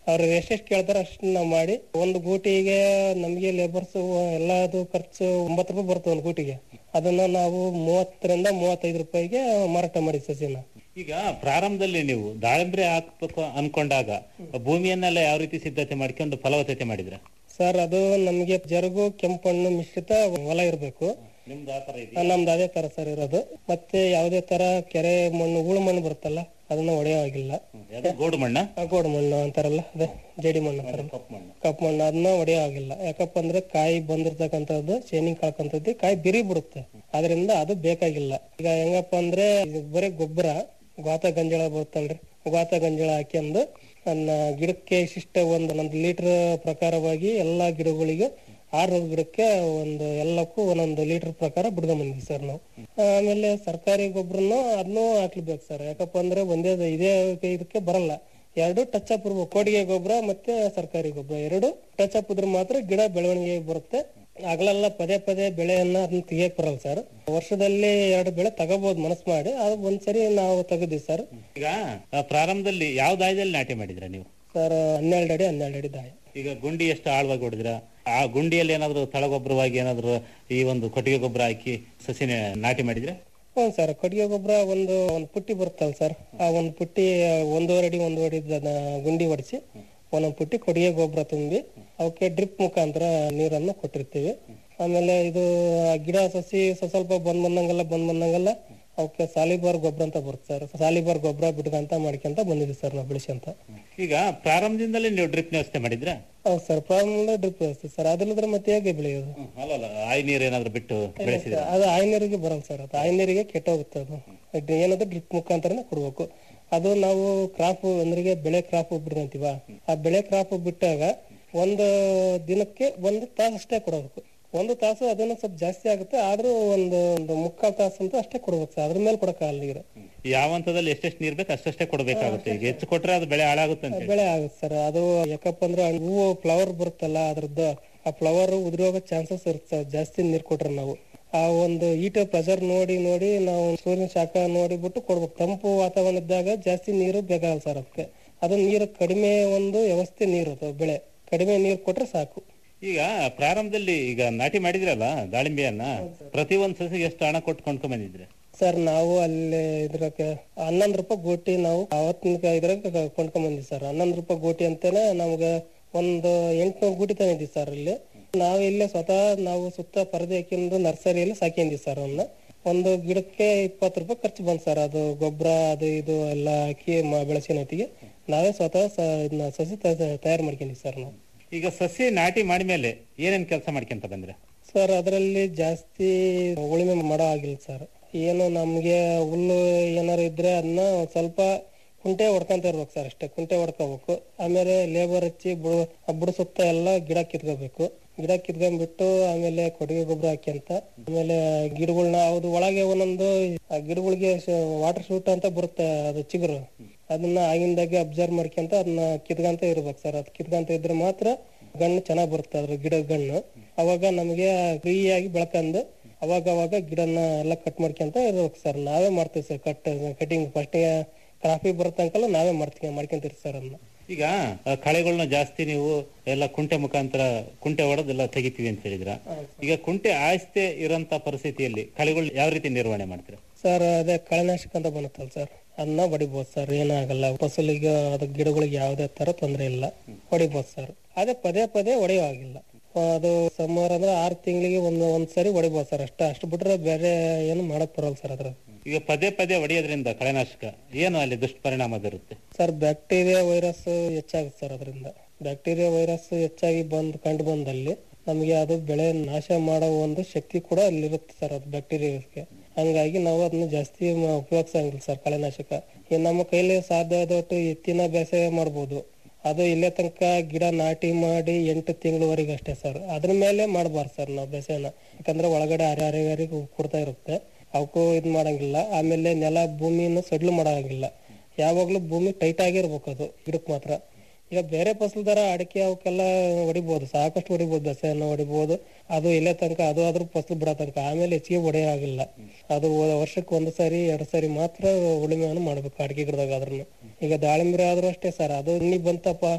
ಅವ್ರು ಎಷ್ಟೆಷ್ಟು ಕೇಳ್ತಾರ ಅಷ್ಟು ನಾವು ಮಾಡಿ ಒಂದು ಗೂಟಿಗೆ ನಮಗೆ ಲೇಬರ್ಸ್ ಎಲ್ಲದು ಖರ್ಚು ಒಂಬತ್ತು ರೂಪಾಯಿ ಬರುತ್ತೆ ಒಂದು ಗೂಟಿಗೆ ಅದನ್ನ ನಾವು ಮೂವತ್ತರಿಂದ ಮೂವತ್ತೈದು ರೂಪಾಯಿಗೆ ಮಾರಾಟ ಮಾಡಿ ಸಸಿನ ಈಗ ಪ್ರಾರಂಭದಲ್ಲಿ ನೀವು ದಾಳಿಂಬ್ರೆ ಹಾಕ್ಬೇಕು ಅನ್ಕೊಂಡಾಗ ಭೂಮಿಯನ್ನೆಲ್ಲ ಯಾವ ರೀತಿ ಸಿದ್ಧತೆ ಮಾಡ್ಕೊಂಡು ಫಲವತ್ತತೆ ಮಾಡಿದ್ರ ಸರ್ ಅದು ನಮಗೆ ಜರುಗು ಕೆಂಪಣ್ಣು ಮಿಶ್ರಿತ ಹೊಲ ಇರಬೇಕು ನಿಮ್ದು ಆ ತರ ಇದೆ ನಮ್ದು ಅದೇ ತರ ಸರ್ ಇರೋದು ಮತ್ತೆ ಯಾವುದೇ ತರ ಕೆರೆ ಮಣ್ಣು ಹೂಳು ಮಣ್ಣು ಬರುತ್ತಲ್ಲ ಅದನ್ನ ಹೊಡೆಯೋವಾಗಿಲ್ಲ ಗೋಡು ಮಣ್ಣ ಆ ಗೋಡು ಮಣ್ಣು ಅಂತಾರಲ್ಲ ಅದೇ ಜೇಡಿ ಮಣ್ಣು ಅಂತಾರಲ್ಲ ಕಪ್ಪು ಮಣ್ಣು ಅದನ್ನ ಹೊಡೆಯೋವಾಗಿಲ್ಲ ಯಾಕಪ್ಪ ಅಂದ್ರೆ ಕಾಯಿ ಬಂದಿರ್ತಕ್ಕಂಥದ್ದು ಶೇನಿಂಗ್ ಕಳ್ಕೊಂತದ್ದು ಕಾಯಿ ಬಿರಿ ಬಿಡುತ್ತೆ ಅದರಿಂದ ಅದು ಬೇಕಾಗಿಲ್ಲ ಈಗ ಹೆಂಗಪ್ಪ ಅಂದ್ರೆ ಇದು ಬರೀ ಗೊಬ್ಬರ ಗಾತ ಗಂಜಳ ಬರುತ್ತಲ್ರಿ ಗಾತ ಗಂಜಳ ಹಾಕ್ಯಂದು ನನ್ನ ಗಿಡಕ್ಕೆ ಇಷ್ಟ ಒಂದು ಒಂದು ಲೀಟರ್ ಪ್ರಕಾರವಾಗಿ ಎಲ್ಲಾ ಗಿಡಗಳಿಗೆ ಆರು ಗಿಡಕ್ಕೆ ಒಂದು ಎಲ್ಲಕ್ಕೂ ಒಂದೊಂದು ಲೀಟರ್ ಪ್ರಕಾರ ಬಿಡ್ಕೊಂಡ್ ಬಂದ್ವಿ ಸರ್ ನಾವು ಆಮೇಲೆ ಸರ್ಕಾರಿ ಗೊಬ್ಬರನು ಅದನ್ನು ಹಾಕ್ಲೇಬೇಕು ಸರ್ ಯಾಕಪ್ಪ ಅಂದ್ರೆ ಒಂದೇ ಇದೇ ಇದಕ್ಕೆ ಬರಲ್ಲ ಎರಡು ಟಚ್ ಅಪ್ ಇರ್ಬೇಕು ಕೊಡಿಗೆ ಗೊಬ್ಬರ ಮತ್ತೆ ಸರ್ಕಾರಿ ಗೊಬ್ಬರ ಎರಡು ಟಚ್ ಅಪ್ ಇದ್ರೆ ಮಾತ್ರ ಗಿಡ ಬೆಳವಣಿಗೆ ಬರುತ್ತೆ ಆಗ್ಲೆಲ್ಲ ಪದೇ ಪದೇ ಬೆಳೆಯನ್ನ ಅದನ್ನ ತೆಗಿಯಕ್ ಬರಲ್ಲ ಸರ್ ವರ್ಷದಲ್ಲಿ ಎರಡು ಬೆಳೆ ತಗೋಬಹುದು ಮನಸ್ಸು ಮಾಡಿ ಅದು ಒಂದ್ಸರಿ ನಾವು ತೆಗೆದ್ವಿ ಸರ್ ಈಗ ಆ, ಪ್ರಾರಂಭದಲ್ಲಿ ಯಾವ ದಾಯದಲ್ಲಿ ನಾಟಿ ಮಾಡಿದ್ರ ನೀವು ಸರ್ ಹನ್ನೆರಡು ಅಡಿ ಹನ್ನೆರಡು ಅಡಿ ದಾಯ ಈಗ ಗುಂಡಿ ಎಷ್ಟು ಆಳವಾಗಿ ಹೊಡೆದ್ರ ಆ ಗುಂಡಿಯಲ್ಲಿ ಏನಾದ್ರು ತಳಗೊಬ್ಬರವಾಗಿ ಏನಾದ್ರು ಈ ಒಂದು ಕೊಟ್ಟಿಗೆ ಗೊಬ್ಬರ ಹಾಕಿ ಸಸಿನ ನಾಟಿ ಮಾಡಿದ್ರೆ ಹ್ಞೂ ಸರ್ ಕೊಟ್ಟಿಗೆ ಗೊಬ್ಬರ ಒಂದು ಒಂದು ಪುಟ್ಟಿ ಬರುತ್ತಲ್ಲ ಸರ್ ಆ ಒಂದು ಪುಟ್ಟಿ ಒಂದೂವರೆ ಅಡಿ ಒಂದೂವರೆ ಅಡಿ ದ- ಗುಂಡಿ ಹೊಡಿಸಿ ಒಂದೊಂದು ಪುಟ್ಟಿ ಕೊಟ್ಟಿಗೆ ಗೊಬ್ಬರ ತುಂಬಿ ಅವಕ್ಕೆ ಡ್ರಿಪ್ ಮುಖಾಂತರ ನೀರನ್ನು ಕೊಟ್ಟಿರ್ತೀವಿ ಆಮೇಲೆ ಇದು ಆ ಗಿಡ ಸಸಿ ಸ್ವ- ಸ್ವಲ್ಪ ಬಂದ್ ಬಂದಂಗೆಲ್ಲ ಬಂದ್ ಬಂದಂಗೆಲ್ಲ ಅವಕ್ಕೆ ಸಾಲಿಬಾರ್ ಗೊಬ್ಬರ ಅಂತ ಬರುತ್ತೆ ಸರ್ ಸಾಲಿಬಾರ್ ಗೊಬ್ಬರ ಬಿಟ್ಕಂತ ಮಾಡ್ಕೊಂತ ಬಂದಿದ್ವಿ ಸರ್ ನಾವು ಬೆಳೆಸಂತ ಈಗ ಪ್ರಾರಂಭದಿಂದಲೇ ನೀವು ಡ್ರಿಪ್ ವ್ಯವಸ್ಥೆ ಮಾಡಿದ್ರ ಹೌದು ಸರ್ ಪ್ರಾರಂಭ ಡ್ರಿಪ್ ವ್ಯವಸ್ಥೆ ಸರ್ ಅದಿಲ್ಲದ್ರೆ ಮತ್ತೆ ಹೇಗೆ ಬೆಳೆಯೋದು ಅಲ್ಲಲ್ಲ ಆಯ್ ನೀರ್ ಏನಾದ್ರು ಬಿಟ್ಟು ಬೆಳೆಸಿದ್ರ ಅದು ಆಯ್ನೀರಿಗೆ ಬರಲ್ಲ ಸರ್ ಅದು ಆಯ್ನೀರಿಗೆ ಕೆಟ್ಟೋಗುತ್ತೆ ಅದು ಅದು ಏನಂದ್ರೆ ಡ್ರಿಪ್ ಮುಖಾಂತರನೇ ಕೊಡ್ಬೇಕು ಅದು ನಾವು ಕ್ರಾಪ್ ಅಂದ್ರೆ ಬೆಳೆ ಕ್ರಾಪ್ ಬಿಡ್ಕೊಂತೀವ ಆ ಬೆಳೆ ಕ್ರಾಪ್ ಬಿಟ್ಟಾಗ ಒಂದು ದಿನಕ್ಕೆ ಒಂದು ತಾಸು ಅಷ್ಟೇ ಕೊಡಬೇಕು ಒಂದು ತಾಸು ಅದನ್ನ ಸ್ವಲ್ಪ ಜಾಸ್ತಿ ಆಗುತ್ತೆ ಆದ್ರೂ ಒಂದು ಒಂದು ಮುಕ್ಕಾಲ್ ತಾಸು ಅಂತ ಅಷ್ಟೇ ಕೊಡ್ಬೇಕು ಸರ್ ಅದ್ರ ಮೇಲೆ ಕೊಡಕ್ಕಾಗಲ್ಲ ನೀರು ಯಾವ ಹಂತದಲ್ಲಿ ಎಷ್ಟೆಷ್ಟು ನೀರ್ ಬೇಕು ಅಷ್ಟಷ್ಟೇ ಕೊಡ್ಬೇಕಾಗುತ್ತೆ ಈಗ ಹೆಚ್ಚು ಕೊಟ್ರೆ ಅದು ಬೆಳೆ ಹಾಳಾಗುತ್ತೆ ಅಂತ ಹೇಳಿ. ಬೆಳೆ ಆಗುತ್ತೆ ಸರ್ ಅದು ಯಾಕಪ್ಪ ಅಂದ್ರೆ ಹೂವು ಫ್ಲವರ್ ಬರುತ್ತಲ್ಲ ಅದ್ರದ್ದು ಆ ಫ್ಲವರ್ ಉದುರೋಗೋ ಚಾನ್ಸಸ್ ಇರುತ್ತೆ ಸರ್ ಜಾಸ್ತಿ ನೀರ್ ಕೊಟ್ರೆ ನಾವು ಆ ಒಂದು ಈಟ ಪ್ರೆಷರ್ ನೋಡಿ ನೋಡಿ ನಾವು ಸೂರ್ಯನ ಶಾಖ ನೋಡಿಬಿಟ್ಟು ಕೊಡ್ಬೇಕು ತಂಪು ವಾತಾವರಣ ಇದ್ದಾಗ ಜಾಸ್ತಿ ನೀರು ಬೇಕಾಗಲ್ಲ ಸರ್ ಅದಕ್ಕೆ ಅದು ನೀರು ಕಡಿಮೆ ಒಂದು ವ್ಯವಸ್ಥೆ ನೀರು ಅದು ಬೆಳೆ ಕಡಿಮೆ ನೀರು ಕೊಟ್ರೆ ಸಾಕು ಈಗ ಪ್ರಾರಂಭದಲ್ಲಿ ಈಗ ನಾಟಿ ಮಾಡಿದ್ರಲ್ಲ ದಾಳಿಂಬೆಯನ್ನ ಪ್ರತಿ ಒಂದ್ ಸಸಿಗೆ ಎಷ್ಟು ಹಣ ಕೊಟ್ಟು ಕೊಂಡ್ಕೊಂಡ್ ಬಂದಿದ್ರೆ ಸರ್ ನಾವು ಅಲ್ಲಿ ಇದ್ರಕ್ಕೆ ಹನ್ನೊಂದು ರೂಪಾಯಿ ಗೋಟಿ ನಾವು ಅವತ್ತಿನ ಇದ್ರಾಗ ಕೊಂಡ್ಕೊಂಡ್ ಬಂದ್ವಿ ಸರ್ ಹನ್ನೊಂದು ರೂಪಾಯಿ ಗೋಟಿ ಅಂತಾನೆ ನಮ್ಗೆ ಒಂದು ಎಂಟ್ನೂರು ಗೋಟಿ ತಂದಿದ್ವಿ ಸರ್ ಇಲ್ಲಿ ನಾವು ಇಲ್ಲೇ ಸ್ವತಃ ನಾವು ಸುತ್ತ ಪರದೆ ಹಾಕಿಂದು ನರ್ಸರಿಯಲ್ಲಿ ಸಾಕಿದ್ವಿ ಸರ್ ಅವನ್ನ ಒಂದು ಗಿಡಕ್ಕೆ ಇಪ್ಪತ್ತು ರೂಪಾಯಿ ಖರ್ಚು ಬಂದ್ ಸರ್ ಅದು ಗೊಬ್ಬರ ಅದು ಇದು ಎಲ್ಲ ಹಾಕಿ ಮ- ಬೆಳೆಸಿನ ಹೊತ್ತಿಗೆ ನಾವೇ ಸ್ವತಃ ಸ- ಇದನ್ನ ಸಸಿ ತ- ತಯಾರು ಮಾಡ್ಕೊಂಡಿವಿ ಸರ್ ನಾವು ಈಗ ಸಸಿ ನಾಟಿ ಮಾಡಿದ್ಮೇಲೆ ಏನೇನ್ ಕೆಲಸ ಮಾಡ್ಕೊಂತ ಬಂದ್ರೆ ಸರ್ ಅದರಲ್ಲಿ ಜಾಸ್ತಿ ಉಳುಮೆ ಮಾಡೋ ಆಗಿಲ್ಲ ಸರ್ ಏನು ನಮ್ಗೆ ಹುಲ್ಲು ಏನಾರು ಇದ್ರೆ ಅದನ್ನ ಒಂದ್ ಸ್ವಲ್ಪ ಕುಂಟೆ ಹೊಡ್ಕೊಂತ ಇರ್ಬೇಕು ಸರ್ ಅಷ್ಟೇ ಕುಂಟೆ ಹೊಡ್ಕೋಬೇಕು ಆಮೇಲೆ ಲೇಬರ್ ಹಚ್ಚಿ ಬುಡ ಆ ಬುಡ ಸುತ್ತ ಎಲ್ಲ ಗಿಡ ಕಿತ್ಕೋಬೇಕು ಗಿಡ ಕಿತ್ಕೊಂಡ್ಬಿಟ್ಟು ಆಮೇಲೆ ಕೊಟ್ಟಿಗೆ ಗೊಬ್ಬರ ಹಾಕ್ಯಂತ ಆಮೇಲೆ ಗಿಡಗಳ್ನ ಅದು ಒಳಗೆ ಒಂದೊಂದು ಆ ಗಿಡಗಳಿಗೆ ವಾಟರ್ ಶೂಟ್ ಅಂತ ಬರುತ್ತೆ ಅದು ಚಿಗುರು ಅದನ್ನ ಆಗಿಂದಾಗೆ ಅಬ್ಸರ್ವ್ ಮಾಡ್ಕೊಂತ ಅದನ್ನ ಕಿತ್ಕಂತ ಇರ್ಬೇಕು ಸರ್ ಅದ್ ಕಿತ್ಕಂತ ಇದ್ರೆ ಮಾತ್ರ ಗಣ್ಣು ಚೆನ್ನಾಗ್ ಬರುತ್ತೆ ಅದ್ರ ಗಿಡ ಗಣ್ಣು ಅವಾಗ ನಮಗೆ ಫ್ರೀ ಆಗಿ ಬೆಳ್ಕಂದು ಅವಾಗ ಅವಾಗ ಗಿಡನ ಎಲ್ಲ ಕಟ್ ಮಾಡ್ಕೊಂತ ಇರ್ಬೇಕು ಸರ್ ನಾವೇ ಮಾಡ್ತೀವಿ sir cut cutting first coffee ಬರತ್ತಂಕಲ್ಲ ನಾವೇ ಮಾಡ್ತೀವಿ ಮಾಡ್ಕೊಂತೀರಿ ಸರ್ ಅದನ್ನ ಈಗ ಆ, ಕಳೆಗಳನ್ನ ಜಾಸ್ತಿ ನೀವು ಎಲ್ಲ ಕುಂಟೆ ಮುಖಾಂತರ ಕುಂಟೆ ಹೊಡೆದೆಲ್ಲ ತೆಗಿತೀವಿ ಅಂತ ಹೇಳಿದ್ರ ಈಗ ಕುಂಟೆ ಆಯ್ಸ್ತೆ ಇರೋಂತ ಪರಿಸ್ಥಿತಿಯಲ್ಲಿ ಕಳೆಗಳು ಯಾವ ರೀತಿ ನಿರ್ವಹಣೆ ಮಾಡ್ತೀರಾ ಸರ್ ಅದೇ ಕಳೆನಾಶಕ ಅಂತ ಬರುತ್ತಲ್ಲ ಸರ್ ಅದನ್ನ ಹೊಡಿಬೋದು ಸರ್ ಏನಾಗಲ್ಲ ಫಸಲಿಗೆ ಅದ ಗಿಡಗಳಿಗೆ ಯಾವುದೇ ತರ ತೊಂದರೆ ಇಲ್ಲ ಹೊಡಿಬೋದು ಸರ್ ಅದೇ ಪದೇ ಪದೇ ಹೊಡೆಯೋ ಆಗಿಲ್ಲ ಅದು ಸಮ್ಮರ್ ಅಂದ್ರೆ ಆರು ತಿಂಗಳಿಗೆ ಒಂದ್ ಒಂದ್ಸರಿ ಹೊಡಿಬೋದು ಸರ್ ಅಷ್ಟ ಅಷ್ಟು ಬಿಟ್ರೆ ಬೇರೆ ಏನು ಮಾಡಕ್ ಬರಲ್ಲ ಸರ್ ಅದ್ರ ಈಗ ಪದೇ ಪದೇ ಹೊಡೆಯೋದ್ರಿಂದ ಕಳೆನಾಶಕ ಏನು ಅಲ್ಲಿ ದುಷ್ಪರಿಣಾಮ ಬೀರುತ್ತೆ ಸರ್ ಬ್ಯಾಕ್ಟೀರಿಯಾ ವೈರಸ್ ಹೆಚ್ಚಾಗುತ್ತೆ ಸರ್ ಅದರಿಂದ ಬ್ಯಾಕ್ಟೀರಿಯಾ ವೈರಸ್ ಹೆಚ್ಚಾಗಿ ಬಂದ್ ಕಂಡು ಬಂದಲ್ಲಿ ನಮಗೆ ಅದು ಬೆಳೆ ನಾಶ ಮಾಡೋ ಒಂದು ಶಕ್ತಿ ಕೂಡ ಅಲ್ಲಿರುತ್ತೆ ಸರ್ ಅದು ಬ್ಯಾಕ್ಟೀರಿಯಾಗೆ ಹಂಗಾಗಿ ನಾವು ಅದನ್ನ ಜಾಸ್ತಿ ಮ- ಉಪಯೋಗಿಸಂಗಿಲ್ಲ ಸರ್ ಕಳೆನಾಶಕ ಈ ನಮ್ಮ ಕೈಲಿ ಸಾಧ್ಯ ಆದಷ್ಟು ಎತ್ತಿನ ಬೇಸಾಯ ಮಾಡ್ಬೋದು ಅದು ಇಲ್ಲೇ ತನಕ ಗಿಡ ನಾಟಿ ಮಾಡಿ ಎಂಟು ತಿಂಗಳವರೆಗೆ ಅಷ್ಟೇ ಸರ್ ಅದ್ರ ಮೇಲೆ ಮಾಡಬಾರ್ದು ಸರ್ ನಾವು ಬೇಸಾಯನ ಯಾಕಂದ್ರೆ ಒಳಗಡೆ ಅರೆ ಅರೆಗಾರಿಗೆ ಕೊಡ್ತಾ ಇರುತ್ತೆ ಅವಕ್ಕೂ ಇದ್ ಮಾಡಂಗಿಲ್ಲ ಆಮೇಲೆ ನೆಲ ಭೂಮಿಯನ್ನು ಸಡ್ಲು ಮಾಡಂಗಿಲ್ಲ ಯಾವಾಗ್ಲೂ ಭೂಮಿ ಟೈಟ್ ಆಗಿರ್ಬೇಕು ಅದು ಗಿಡಕ್ ಮಾತ್ರ ಈಗ ಬೇರೆ ಫಸಲ್ ದರ ಅಡಿಕೆ ಅವಕ್ಕೆಲ್ಲ ಹೊಡಿಬಹುದು ಸಾಕಷ್ಟು ಹೊಡಿಬಹುದು ದಸೆಯನ್ನು ಹೊಡಿಬಹುದು ಅದು ಇಲ್ಲೇ ತನಕ ಅದು ಆದ್ರೂ ಫಸಲು ಬಿಡೋ ತನಕ ಆಮೇಲೆ ಹೆಚ್ಚಿಗೆ ಹೊಡೆಯೋ ಆಗಿಲ್ಲ ಅದು ಒ- ವರ್ಷಕ್ಕೆ ಒಂದು ಸಾರಿ ಎರಡು ಸಾರಿ ಮಾತ್ರ ಉಳುಮೆಯನ್ನು ಮಾಡ್ಬೇಕು ಅಡಿಕೆ ಗಿಡದಾಗ ಆದ್ರೂ ಈಗ ದಾಳಿಂಬ್ರೆ ಆದ್ರೂ ಅಷ್ಟೇ ಸರ್ ಅದು ಇನ್ನಿ ಬಂತಪ್ಪ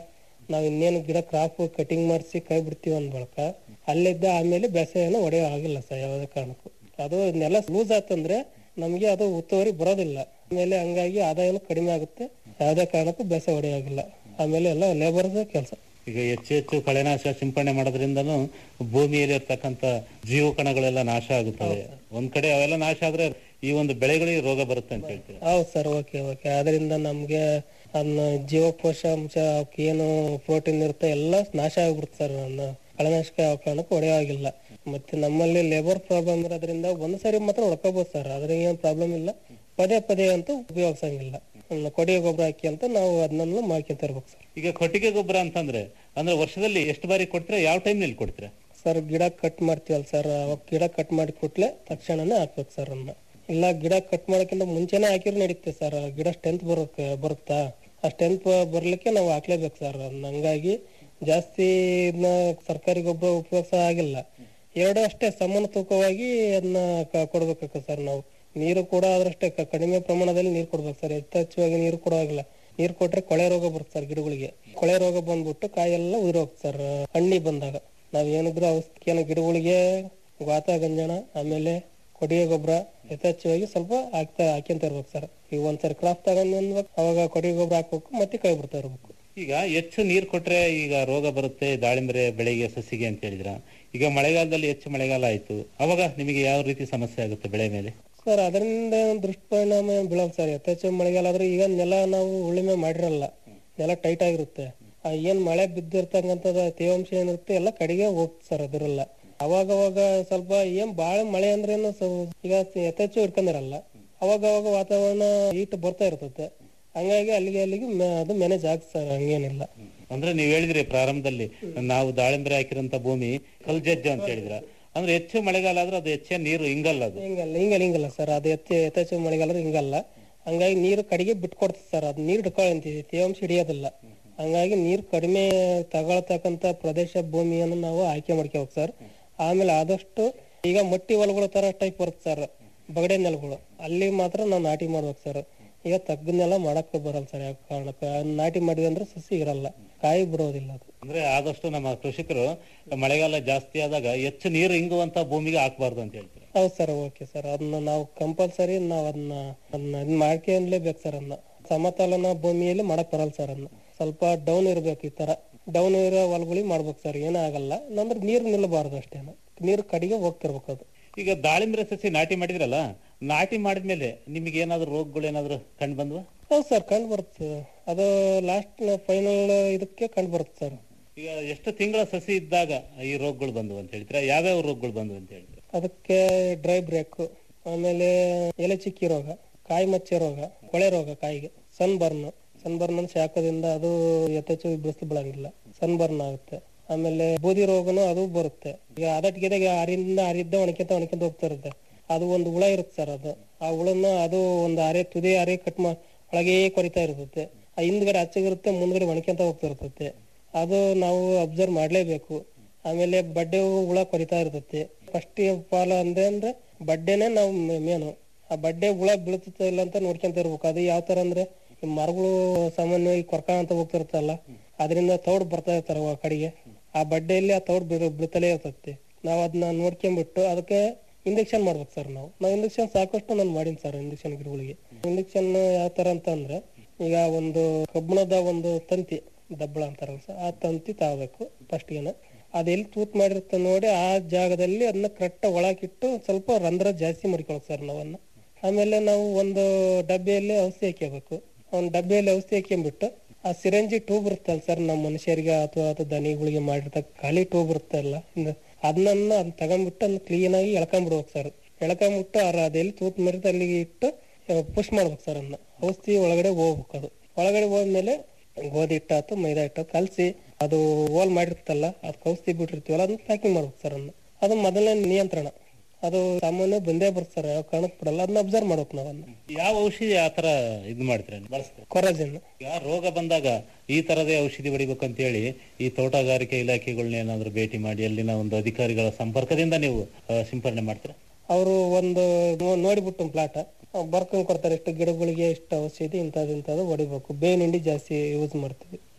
ನಾವ್ ಇನ್ನೇನು ಗಿಡ ಕ್ರಾಪ್ ಕಟಿಂಗ್ ಮಾಡಿಸಿ ಕೈ ಬಿಡ್ತೀವಿ ಅಂದ್ ಬಳಕ ಅಲ್ಲಿದ್ದ ಆಮೇಲೆ ಬೇಸಾಯನ ಹೊಡೆಯೋ ಆಗಿಲ್ಲ ಸರ್ ಯಾವುದೇ ಕಾರಣಕ್ಕೂ ಅದು ನೆಲ ಲೂಸ್ ಆತಂದ್ರೆ ನಮ್ಗೆ ಅದು ಉತ್ತುವರಿ ಬರೋದಿಲ್ಲ ಆಮೇಲೆ ಹಂಗಾಗಿ ಆದಾಯನು ಕಡಿಮೆ ಆಗುತ್ತೆ ಯಾವುದೇ ಕಾರಣಕ್ಕೂ ಬೇಸಾಯ ಹೊಡೆಯೋ ಆಗಿಲ್ಲ ಆಮೇಲೆ ಎಲ್ಲ ಲೇಬರ್ಸ್ ಕೆಲಸ ಈಗ ಹೆಚ್ಚು ಹೆಚ್ಚು ಕಳೆನಾಶ ಸಿಂಪಡಣೆ ಮಾಡೋದ್ರಿಂದನೂ ಭೂಮಿಯಲ್ಲಿ ಇರ್ತಕ್ಕಂತ ಜೀವ ಕಣಗಳೆಲ್ಲ ನಾಶ ಆಗುತ್ತವೆ ಒಂದ್ ಕಡೆ ಅವೆಲ್ಲ ನಾಶ ಆದ್ರೆ ಈ ಒಂದು ಬೆಳೆಗಳಿಗೆ ರೋಗ ಬರುತ್ತೆ ಅಂತ ಹೇಳ್ತೀವಿ ಹೌದು ಸರ್ ಓಕೆ ಓಕೆ ಅದರಿಂದ ನಮ್ಗೆ ಅದನ್ನ ಜೀವಕೋಶಾಂಶ ಅವಕ್ಕೆ ಏನು ಪ್ರೋಟೀನ್ ಇರುತ್ತೆ ಎಲ್ಲ ನಾಶ ಆಗ್ಬಿಡುತ್ತೆ ಸರ್ ನನ್ನ ಕಳೆನಾಶಕ ಯಾವ ಕಾರಣಕ್ಕೂ ಹೊಡೆಯೋ ಆಗಿಲ್ಲ ಮತ್ತೆ ನಮ್ಮಲ್ಲಿ ಲೇಬರ್ ಪ್ರಾಬ್ಲಮ್ ಇರೋದ್ರಿಂದ ಒಂದ್ ಸರಿ ಮಾತ್ರ ಹೊಡ್ಕೋಬಹುದು ಸರ್ ಅದ್ರ ಏನ್ ಪ್ರಾಬ್ಲಮ್ ಇಲ್ಲ ಪದೇ ಪದೇ ಅಂತೂ ಉಪಯೋಗಿಸಂಗಿಲ್ಲ ಇನ್ನು ಕೊಡಿಗೆ ಗೊಬ್ಬರ ಹಾಕಿ ಅಂತ ನಾವು ಅದನ್ನೆಲ್ಲ ಮಾಡ್ಕೊಂತ ಇರ್ಬೇಕು ಸರ್ ಈಗ ಕೊಟ್ಟಿಗೆ ಗೊಬ್ಬರ ಅಂತಂದ್ರೆ ಅಂದ್ರೆ ವರ್ಷದಲ್ಲಿ ಎಷ್ಟು ಬಾರಿ ಕೊಡ್ತೀರಾ ಯಾವ ಟೈಮ್ನಲ್ಲಿ ಕೊಡ್ತೀರಾ ಸರ್ ಗಿಡ ಕಟ್ ಮಾಡ್ತೀವಲ್ಲ ಸರ್ ಅವಾಗ ಗಿಡ ಕಟ್ ಮಾಡಿ ಕೊಟ್ಲೆ ತಕ್ಷಣನೇ ಹಾಕ್ಬೇಕು ಸರ್ ಅದನ್ನ ಇಲ್ಲ ಗಿಡ ಕಟ್ ಮಾಡೋಕ್ಕಿಂತ ಮುಂಚೆನೆ ಹಾಕಿದ್ರೆ ನಡೀತೆ ಸರ್ ಗಿಡ ಸ್ಟ್ರೆಂತ್ ಬರೋಕೆ ಬರುತ್ತಾ ಆ ಸ್ಟ್ರೆಂತ್ ಬರ್ಲಿಕ್ಕೆ ನಾವು ಹಾಕ್ಲೇಬೇಕು ಸರ್ ಅದನ್ನ ಹಂಗಾಗಿ ಜಾಸ್ತಿ ಇದನ್ನ ಸರ್ಕಾರಿ ಗೊಬ್ಬರ ಉಪಯೋಗಿಸೋ ಆಗಿಲ್ಲ ಎರಡು ಅಷ್ಟೇ ಸಮಾನ ತೂಕವಾಗಿ ಅದನ್ನ ಕ- ಕೊಡ್ಬೇಕಾಗ್ತದೆ ಸರ್ ನಾವು ನೀರು ಕೂಡ ಅದ್ರಷ್ಟೇ ಕ- ಕಡಿಮೆ ಪ್ರಮಾಣದಲ್ಲಿ ನೀರು ಕೊಡ್ಬೇಕು ಸರ್ ಯಥೇಚ್ಛವಾಗಿ ನೀರು ಕೊಡುವಾಗಿಲ್ಲ ನೀರು ಕೊಟ್ರೆ ಕೊಳೆ ರೋಗ ಬರುತ್ತೆ ಸರ್ ಗಿಡಗಳಿಗೆ ಕೊಳೆ ರೋಗ ಬಂದ್ಬಿಟ್ಟು ಕಾಯೆಲ್ಲ ಉದುರಿ ಹೋಗುತ್ತೆ ಸರ್ ಹಣ್ಣಿ ಬಂದಾಗ ನಾವ್ ಏನಿದ್ರು ಔಷಧಿಯನ್ನು ಗಿಡಗಳಿಗೆ ವಾತ ಗಂಜಣ ಆಮೇಲೆ ಕೊಡಿಗೆ ಗೊಬ್ಬರ ಯಥೇಚ್ಛವಾಗಿ ಸ್ವಲ್ಪ ಹಾಕ್ತಾ ಹಾಕ್ಯಂತ ಇರ್ಬೇಕು ಸರ್ ಈಗ ಒಂದ್ಸರಿ ಕ್ರಾಪ್ ತಗೊಂಡ್ ಅವಾಗ ಕೊಡಿಗೆ ಗೊಬ್ಬರ ಹಾಕ್ಬೇಕು ಮತ್ತೆ ಕೈ ಬಿಡ್ತಾ ಇರ್ಬೇಕು ಈಗ ಹೆಚ್ಚು ನೀರು ಕೊಟ್ರೆ ಈಗ ರೋಗ ಬರುತ್ತೆ ದಾಳಿಂಬೆ ಬೆಳೆಗೆ ಸಸಿಗೆ ಅಂತ ಹೇಳಿದ್ರ ಈಗ ಮಳೆಗಾಲದಲ್ಲಿ ಹೆಚ್ಚು ಮಳೆಗಾಲ ಆಯ್ತು ಅವಾಗ ನಿಮಗೆ ಯಾವ ರೀತಿ ಸಮಸ್ಯೆ ಆಗುತ್ತೆ ಬೆಳೆ ಮೇಲೆ ಸರ್ ಅದರಿಂದ ದುಷ್ಪರಿಣಾಮ ಏನ್ ಬೀಳಲ್ಲ ಸರ್ ಯಥೇಚ್ಛ ಮಳೆಗಾಲ ಆದ್ರೆ ಈಗ ನೆಲ ನಾವು ಉಳುಮೆ ಮಾಡಿರಲ್ಲ ನೆಲ ಟೈಟ್ ಆಗಿರುತ್ತೆ ಆ ಏನ್ ಮಳೆ ಬಿದ್ದಿರ್ತಕ್ಕಂಥದ್ದು ತೇವಾಂಶ ಏನಿರುತ್ತೆ ಎಲ್ಲ ಕಡೆಗೆ ಹೋಗ್ತದೆ ಸರ್ ಅದರೆಲ್ಲ ಅವಾಗ ಅವಾಗ ಸ್ವಲ್ಪ ಏನ್ ಬಾಳ ಮಳೆ ಅಂದ್ರೇನು ಸ್ವ- ಈಗ ಯಥೇಚ್ಛ ಇಟ್ಕೊಂಡಿರಲ್ಲ ಅವಾಗ ಅವಾಗ ವಾತಾವರಣ ಹೀಟ್ ಬರ್ತಾ ಇರ್ತದೆ ಹಂಗಾಗಿ ಅಲ್ಲಿಗೆ ಅಲ್ಲಿಗೆ ಮ- ಅದು ಮ್ಯಾನೇಜ್ ಆಗುತ್ತೆ ಸರ್ ಹಂಗೇನಿಲ್ಲ ಅಂದ್ರೆ ನೀವ್ ಹೇಳಿದ್ರಿ ಪ್ರಾರಂಭದಲ್ಲಿ ನಾವು ದಾಳಿಂಬೆ ಹಾಕಿರಂತ ಭೂಮಿ ಕಲ್ಜಜ್ಜು ಅಂತ ಹೇಳಿದ್ರ ಅಂದ್ರೆ ಹೆಚ್ಚು ಮಳೆಗಾಲ ಆದ್ರೆ ಅದು ಹೆಚ್ಚು ನೀರು ಹಿಂಗಲ್ಲ ಅದು ಹಿಂಗಲ್ಲ ಹಿಂಗಲ್ಲ ಹಿಂಗಲ್ಲ ಸರ್ ಅದು ಎತ್ತ ಯಥೇಚ್ಛ ಮಳೆಗಾಲ ಹಿಂಗಲ್ಲ ಹಂಗಾಗಿ ನೀರು ಕಡೆಗೆ ಬಿಟ್ಕೊಡ್ತದೆ ಸರ್ ಅದು ನೀರು ಹಿಡ್ಕೊಳ್ಳಂತೀವಿ ತೇವಾಂಶ ಹಿಡಿಯೋದಿಲ್ಲ ಹಂಗಾಗಿ ನೀರು ಕಡಿಮೆ ತಗೊಳ್ತಕ್ಕಂತ ಪ್ರದೇಶ ಭೂಮಿಯನ್ನು ನಾವು ಆಯ್ಕೆ ಮಾಡ್ಕೋಬೇಕು ಸರ್ ಆಮೇಲೆ ಆದಷ್ಟು ಈಗ ಮಟ್ಟಿ ಹೊಲಗಳ ತರ ಟೈಪ್ ಬರುತ್ತೆ ಸರ್ ಬಗಡೆ ನೆಲಗಳು ಅಲ್ಲಿ ಮಾತ್ರ ನಾವು ನಾಟಿ ಮಾಡ್ಬೇಕು ಸರ್ ಈಗ ತಗ್ಗನ್ನೆಲ್ಲ ಮಾಡಕ್ ಬರಲ್ಲ ಸರ್ ಯಾವ ಕಾರಣಕ್ಕೆ ಅದ್ನ ನಾಟಿ ಮಾಡಿದ್ವಿ ಅಂದ್ರೆ ಸಸಿ ಇರಲ್ಲ ಕಾಯಿ ಬಿಡೋದಿಲ್ಲ ಅದು ಅಂದ್ರೆ ಆದಷ್ಟು ನಮ್ಮ ಕೃಷಿಕರು ಮಳೆಗಾಲ ಜಾಸ್ತಿ ಆದಾಗ ಹೆಚ್ಚು ನೀರು ಹಿಂಗುವಂತ ಭೂಮಿಗೆ ಹಾಕ್ಬಾರ್ದು ಅಂತ ಹೇಳ್ತಾರೆ ಹೌದು ಸರ್ ಓಕೆ ಸರ್ ಅದನ್ನ ನಾವು ಕಂಪಲ್ಸರಿ ನಾವು ಅದನ್ನ ಅದನ್ನ ಇದ್ ಮಾಡ್ಕೊಂಡ್ಲೇಬೇಕು ಸರ್ ಅದನ್ನ ಸಮತಲನ ಭೂಮಿಯಲ್ಲಿ ಮಾಡಕ್ ಬರಲ್ಲ ಸರ್ ಅದನ್ನ ಸ್ವಲ್ಪ ಡೌನ್ ಇರ್ಬೇಕು ಈ ತರ ಡೌನ್ ಇರೋ ಹೊಲಗಳಿಗೆ ಮಾಡ್ಬೇಕು ಸರ್ ಏನಾಗಲ್ಲ ಅಂದ್ರೆ ನೀರು ನಿಲ್ಲಬಾರ್ದು ಅಷ್ಟೇ ನೀರು ಕಡೆಗೆ ಹೋಗ್ತಿರ್ಬೇಕು ಅದು ಈಗ ದಾಳಿಂಬೆ ಸಸಿ ನಾಟಿ ಮಾಡಿದ್ರಲ್ಲ ನಾಟಿ ಮಾಡಿದ್ಮೇಲೆ ನಿಮಗೆ ಏನಾದ್ರು ರೋಗಗಳು ಏನಾದ್ರು ಕಂಡು ಬಂದ್ವಾ ಹೌದು ಸರ್ ಕಂಡು ಬರುತ್ತೆ ಅದು ಲಾಸ್ಟ್ ಫೈನಲ್ ಇದಕ್ಕೆ ಕಂಡು ಬರುತ್ತೆ ಸರ್ ಈಗ ಎಷ್ಟು ತಿಂಗಳ ಸಸಿ ಇದ್ದಾಗ ಈ ರೋಗಗಳು ಬಂದವು ಅಂತ ಹೇಳ್ತೀರಾ ಯಾವ್ಯಾವ ರೋಗಗಳು ಬಂದವು ಅಂತ ಹೇಳ್ತೀರಾ ಅದಕ್ಕೆ ಡ್ರೈ ಬ್ರೇಕ್ ಆಮೇಲೆ ಎಲೆ ಚಿಕ್ಕಿ ರೋಗ ಕಾಯಿ ಮಚ್ಚೆ ರೋಗ ಕೊಳೆ ರೋಗ ಕಾಯಿಗೆ ಸನ್ ಬರ್ನ್ ಸನ್ ಬರ್ನ್ ಶಾಖದಿಂದ ಅದು ಯಥೇಚ್ಛವಾಗಿ ಬಿಡಿಸ್ಲು ಬಿಡಂಗಿಲ್ಲ ಸನ್ ಬರ್ನ್ ಆಗುತ್ತೆ ಆಮೇಲೆ ಬೂದಿ ರೋಗನು ಅದು ಬರುತ್ತೆ ಈಗ ಅದಟ್ಟಿಗೆದಾಗ ಅರಿಂದ ಅರಿದ್ದ ಒಣಕ್ಯಂತ ಒಣಕ್ಯಂತ ಹೋಗ್ತಾ ಇರುತ್ತೆ ಅದು ಒಂದು ಹುಳ ಇರುತ್ತೆ ಸರ್ ಅದು ಆ ಹುಳನ ಅದು ಒಂದು ಅರೆ ತುದಿ ಅರೆ ಕಟ್ ಮಾ ಒಳಗೆ ಕೊರಿತಾ ಇರ್ತದೆ ಆ ಹಿಂದ್ಗಡೆ ಹಚ್ಚಗಿರುತ್ತೆ ಮುಂದ್ಗಡೆ ಒಣಕ್ಯಂತ ಹೋಗ್ತಾ ಇರ್ತದೆ ಅದು ನಾವು ಅಬ್ಸರ್ವ್ ಮಾಡ್ಲೇಬೇಕು ಆಮೇಲೆ ಬಡ್ಡೆ ಹುಳ ಕೊರಿತಾ ಇರ್ತೈತಿ ಫಸ್ಟ್ ಪಾಲ ಅಂದ್ರೆ ಅಂದ್ರೆ ಬಡ್ಡೆನೆ ನಾವು ಮೇನು ಆ ಬಡ್ಡೆ ಹುಳ ಬೀಳ್ತೈತೆ ಇಲ್ಲ ಅಂತ ನೋಡ್ಕೊಂತ ಇರ್ಬೇಕು ಅದು ಯಾವ ತರ ಅಂದ್ರೆ ಈ ಮರಗಳು ಸಾಮಾನ್ಯವಾಗಿ ಕೊರ್ಕ ಅಂತ ಹೋಗ್ತಿರ್ತಲ್ಲ ಅದರಿಂದ ತೌಡ್ ಬರ್ತಾ ಇರ್ತಾರ ಆ ಕಡೆಗೆ ಆ ಬಡ್ಡೆಯಲ್ಲಿ ಆ ತೌಡ್ ಬೀಳ್ ಬೀಳ್ತಲೇ ಇರ್ತೈತಿ ನಾವ್ ಅದನ್ನ ನೋಡ್ಕೊಂಡ್ಬಿಟ್ಟು ಅದಕ್ಕೆ ಇಂಜೆಕ್ಷನ್ ಮಾಡ್ಬೇಕು ಸರ್ ನಾವು ನಾವು ಇಂಜೆಕ್ಷನ್ ಸಾಕಷ್ಟು ನಾನು ಮಾಡೀನಿ ಸರ್ ಇಂಜೆಕ್ಷನ್ ಗಿಡಗಳಿಗೆ ಇಂಜೆಕ್ಷನ್ ಯಾವ ತರ ಅಂತ ಅಂದ್ರೆ ಈಗ ಒಂದು ಕಬ್ಬಿಣದ ಒಂದು ತಂತಿ ದಬ್ಬಳ ಅಂತಾರಲ್ಲ ಸರ್ ಆ ತಂತಿ ತಗೋಬೇಕು ಫಸ್ಟ್ ಏನ ಅದೆಲ್ಲಿ ತೂತ್ ಮಾಡಿರುತ್ತೆ ನೋಡಿ ಆ ಜಾಗದಲ್ಲಿ ಅದನ್ನ ಕರೆಕ್ಟ್ ಒಳಗಿಟ್ಟು ಸ್ವಲ್ಪ ರಂಧ್ರ ಜಾಸ್ತಿ ಮಾಡ್ಕೊಳಕ್ ಸರ್ ನಾವನ್ನ ಆಮೇಲೆ ನಾವು ಒಂದು ಡಬ್ಬಿಯಲ್ಲಿ ಔಷಧಿ ಹಾಕ್ಯಬೇಕು ಒಂದು ಡಬ್ಬಿಯಲ್ಲಿ ಔಷಧಿ ಹಾಕ್ಕೊಂಡ್ಬಿಟ್ಟು ಆ ಸಿರಂಜಿ ಟ್ಯೂಬ್ ಇರುತ್ತಲ್ಲ ಸರ್ ನಮ್ಮ ಮನುಷ್ಯರಿಗೆ ಅಥವಾ ಅಥವಾ ದನಿಗಳಿಗೆ ಮಾಡಿರ್ತಕ್ಕ ಖಾಲಿ ಟ್ಯೂಬ್ ಇರುತ್ತಲ್ಲ ಇಂದ- ಅದನ್ನ ಅದನ್ನ ತಗೊಂಡ್ಬಿಟ್ಟು ಅದನ್ನ ಕ್ಲೀನ್ ಆಗಿ ಎಳ್ಕೊಂಡ್ಬಿಡ್ಬೇಕು ಸರ್ ಎಳ್ಕೊಂಡ್ಬಿಟ್ಟು ಅರ ಅದೆಲ್ಲಿ ತೂತ್ ಮರಿತ ಅಲ್ಲಿಗೆ ಇಟ್ಟು ಪುಷ್ ಮಾಡ್ಬೇಕು ಸರ್ ಅದನ್ನ ಔಷಧಿ ಒಳಗಡೆ ಹೋಗ್ಬೇಕು ಅದು ಒಳಗಡೆ ಹೋದ್ಮೇಲೆ ಗೋಧಿ ಹಿಟ್ಟಾತು ಮೈದಾ ಹಿಟ್ಟು ಕಲಸಿ ಅದು ಹೋಲ್ ಮಾಡಿರ್ತಲ್ಲ ಅದಕ್ಕೆ ಔಷಧಿ ಬಿಟ್ಟಿರ್ತೀವಲ್ಲ ಅದನ್ನ ಪ್ಯಾಕಿಂಗ್ ಮಾಡ್ಬೇಕು ಸರ್ ಅದನ್ನ ಅದು ಮೊದಲನೇ ನಿಯಂತ್ರಣ ಅದು ಸಾಮಾನ್ಯ ಬಂದೇ ಬರುತ್ತೆ ಸರ್ ಯಾವ ಕಾರಣಕ್ಕೆ ಬಿಡಲ್ಲ ಅದನ್ನ ಅಬ್ಸರ್ವ್ ಮಾಡ್ಬೇಕು ನಾವು ಅದನ್ನ ಯಾವ ಔಷಧಿ ಆ ತರ ಇದು ಮಾಡ್ತೀರಾ ಬಳಸ್ತೀರಾ ಕೊರಾಜಿನ್ ಈಗ ರೋಗ ಬಂದಾಗ ಈ ತರದೇ ಔಷಧಿ ಹೊಡಿಬೇಕು ಅಂತ ಹೇಳಿ ಈ ತೋಟಗಾರಿಕೆ ಇಲಾಖೆಗಳನ್ನ ಏನಾದ್ರು ಭೇಟಿ ಮಾಡಿ ಅಲ್ಲಿನ ಒಂದು ಅಧಿಕಾರಿಗಳ ಸಂಪರ್ಕದಿಂದ ನೀವು ಆ, ಸಿಂಪರಣೆ ಮಾಡ್ತೀರಾ ಅವರು ಒಂದು ನೋ- ನೋಡಿಬಿಟ್ಟು ಪ್ಲಾಟ್ ಬರ್ಕೊಂಡ್ ಕೊಡ್ತಾರೆ ಇಷ್ಟು ಗಿಡಗಳಿಗೆ ಇಷ್ಟು ಔಷಧಿ ಇಂಥದ್ದು ಇಂಥದ್ದು ಹೊಡಿಬೇಕು ಬೇವಿನ ಹಿಂಡಿ ಜಾಸ್ತಿ ಯೂಸ್ ಮಾಡ್ತೀವಿ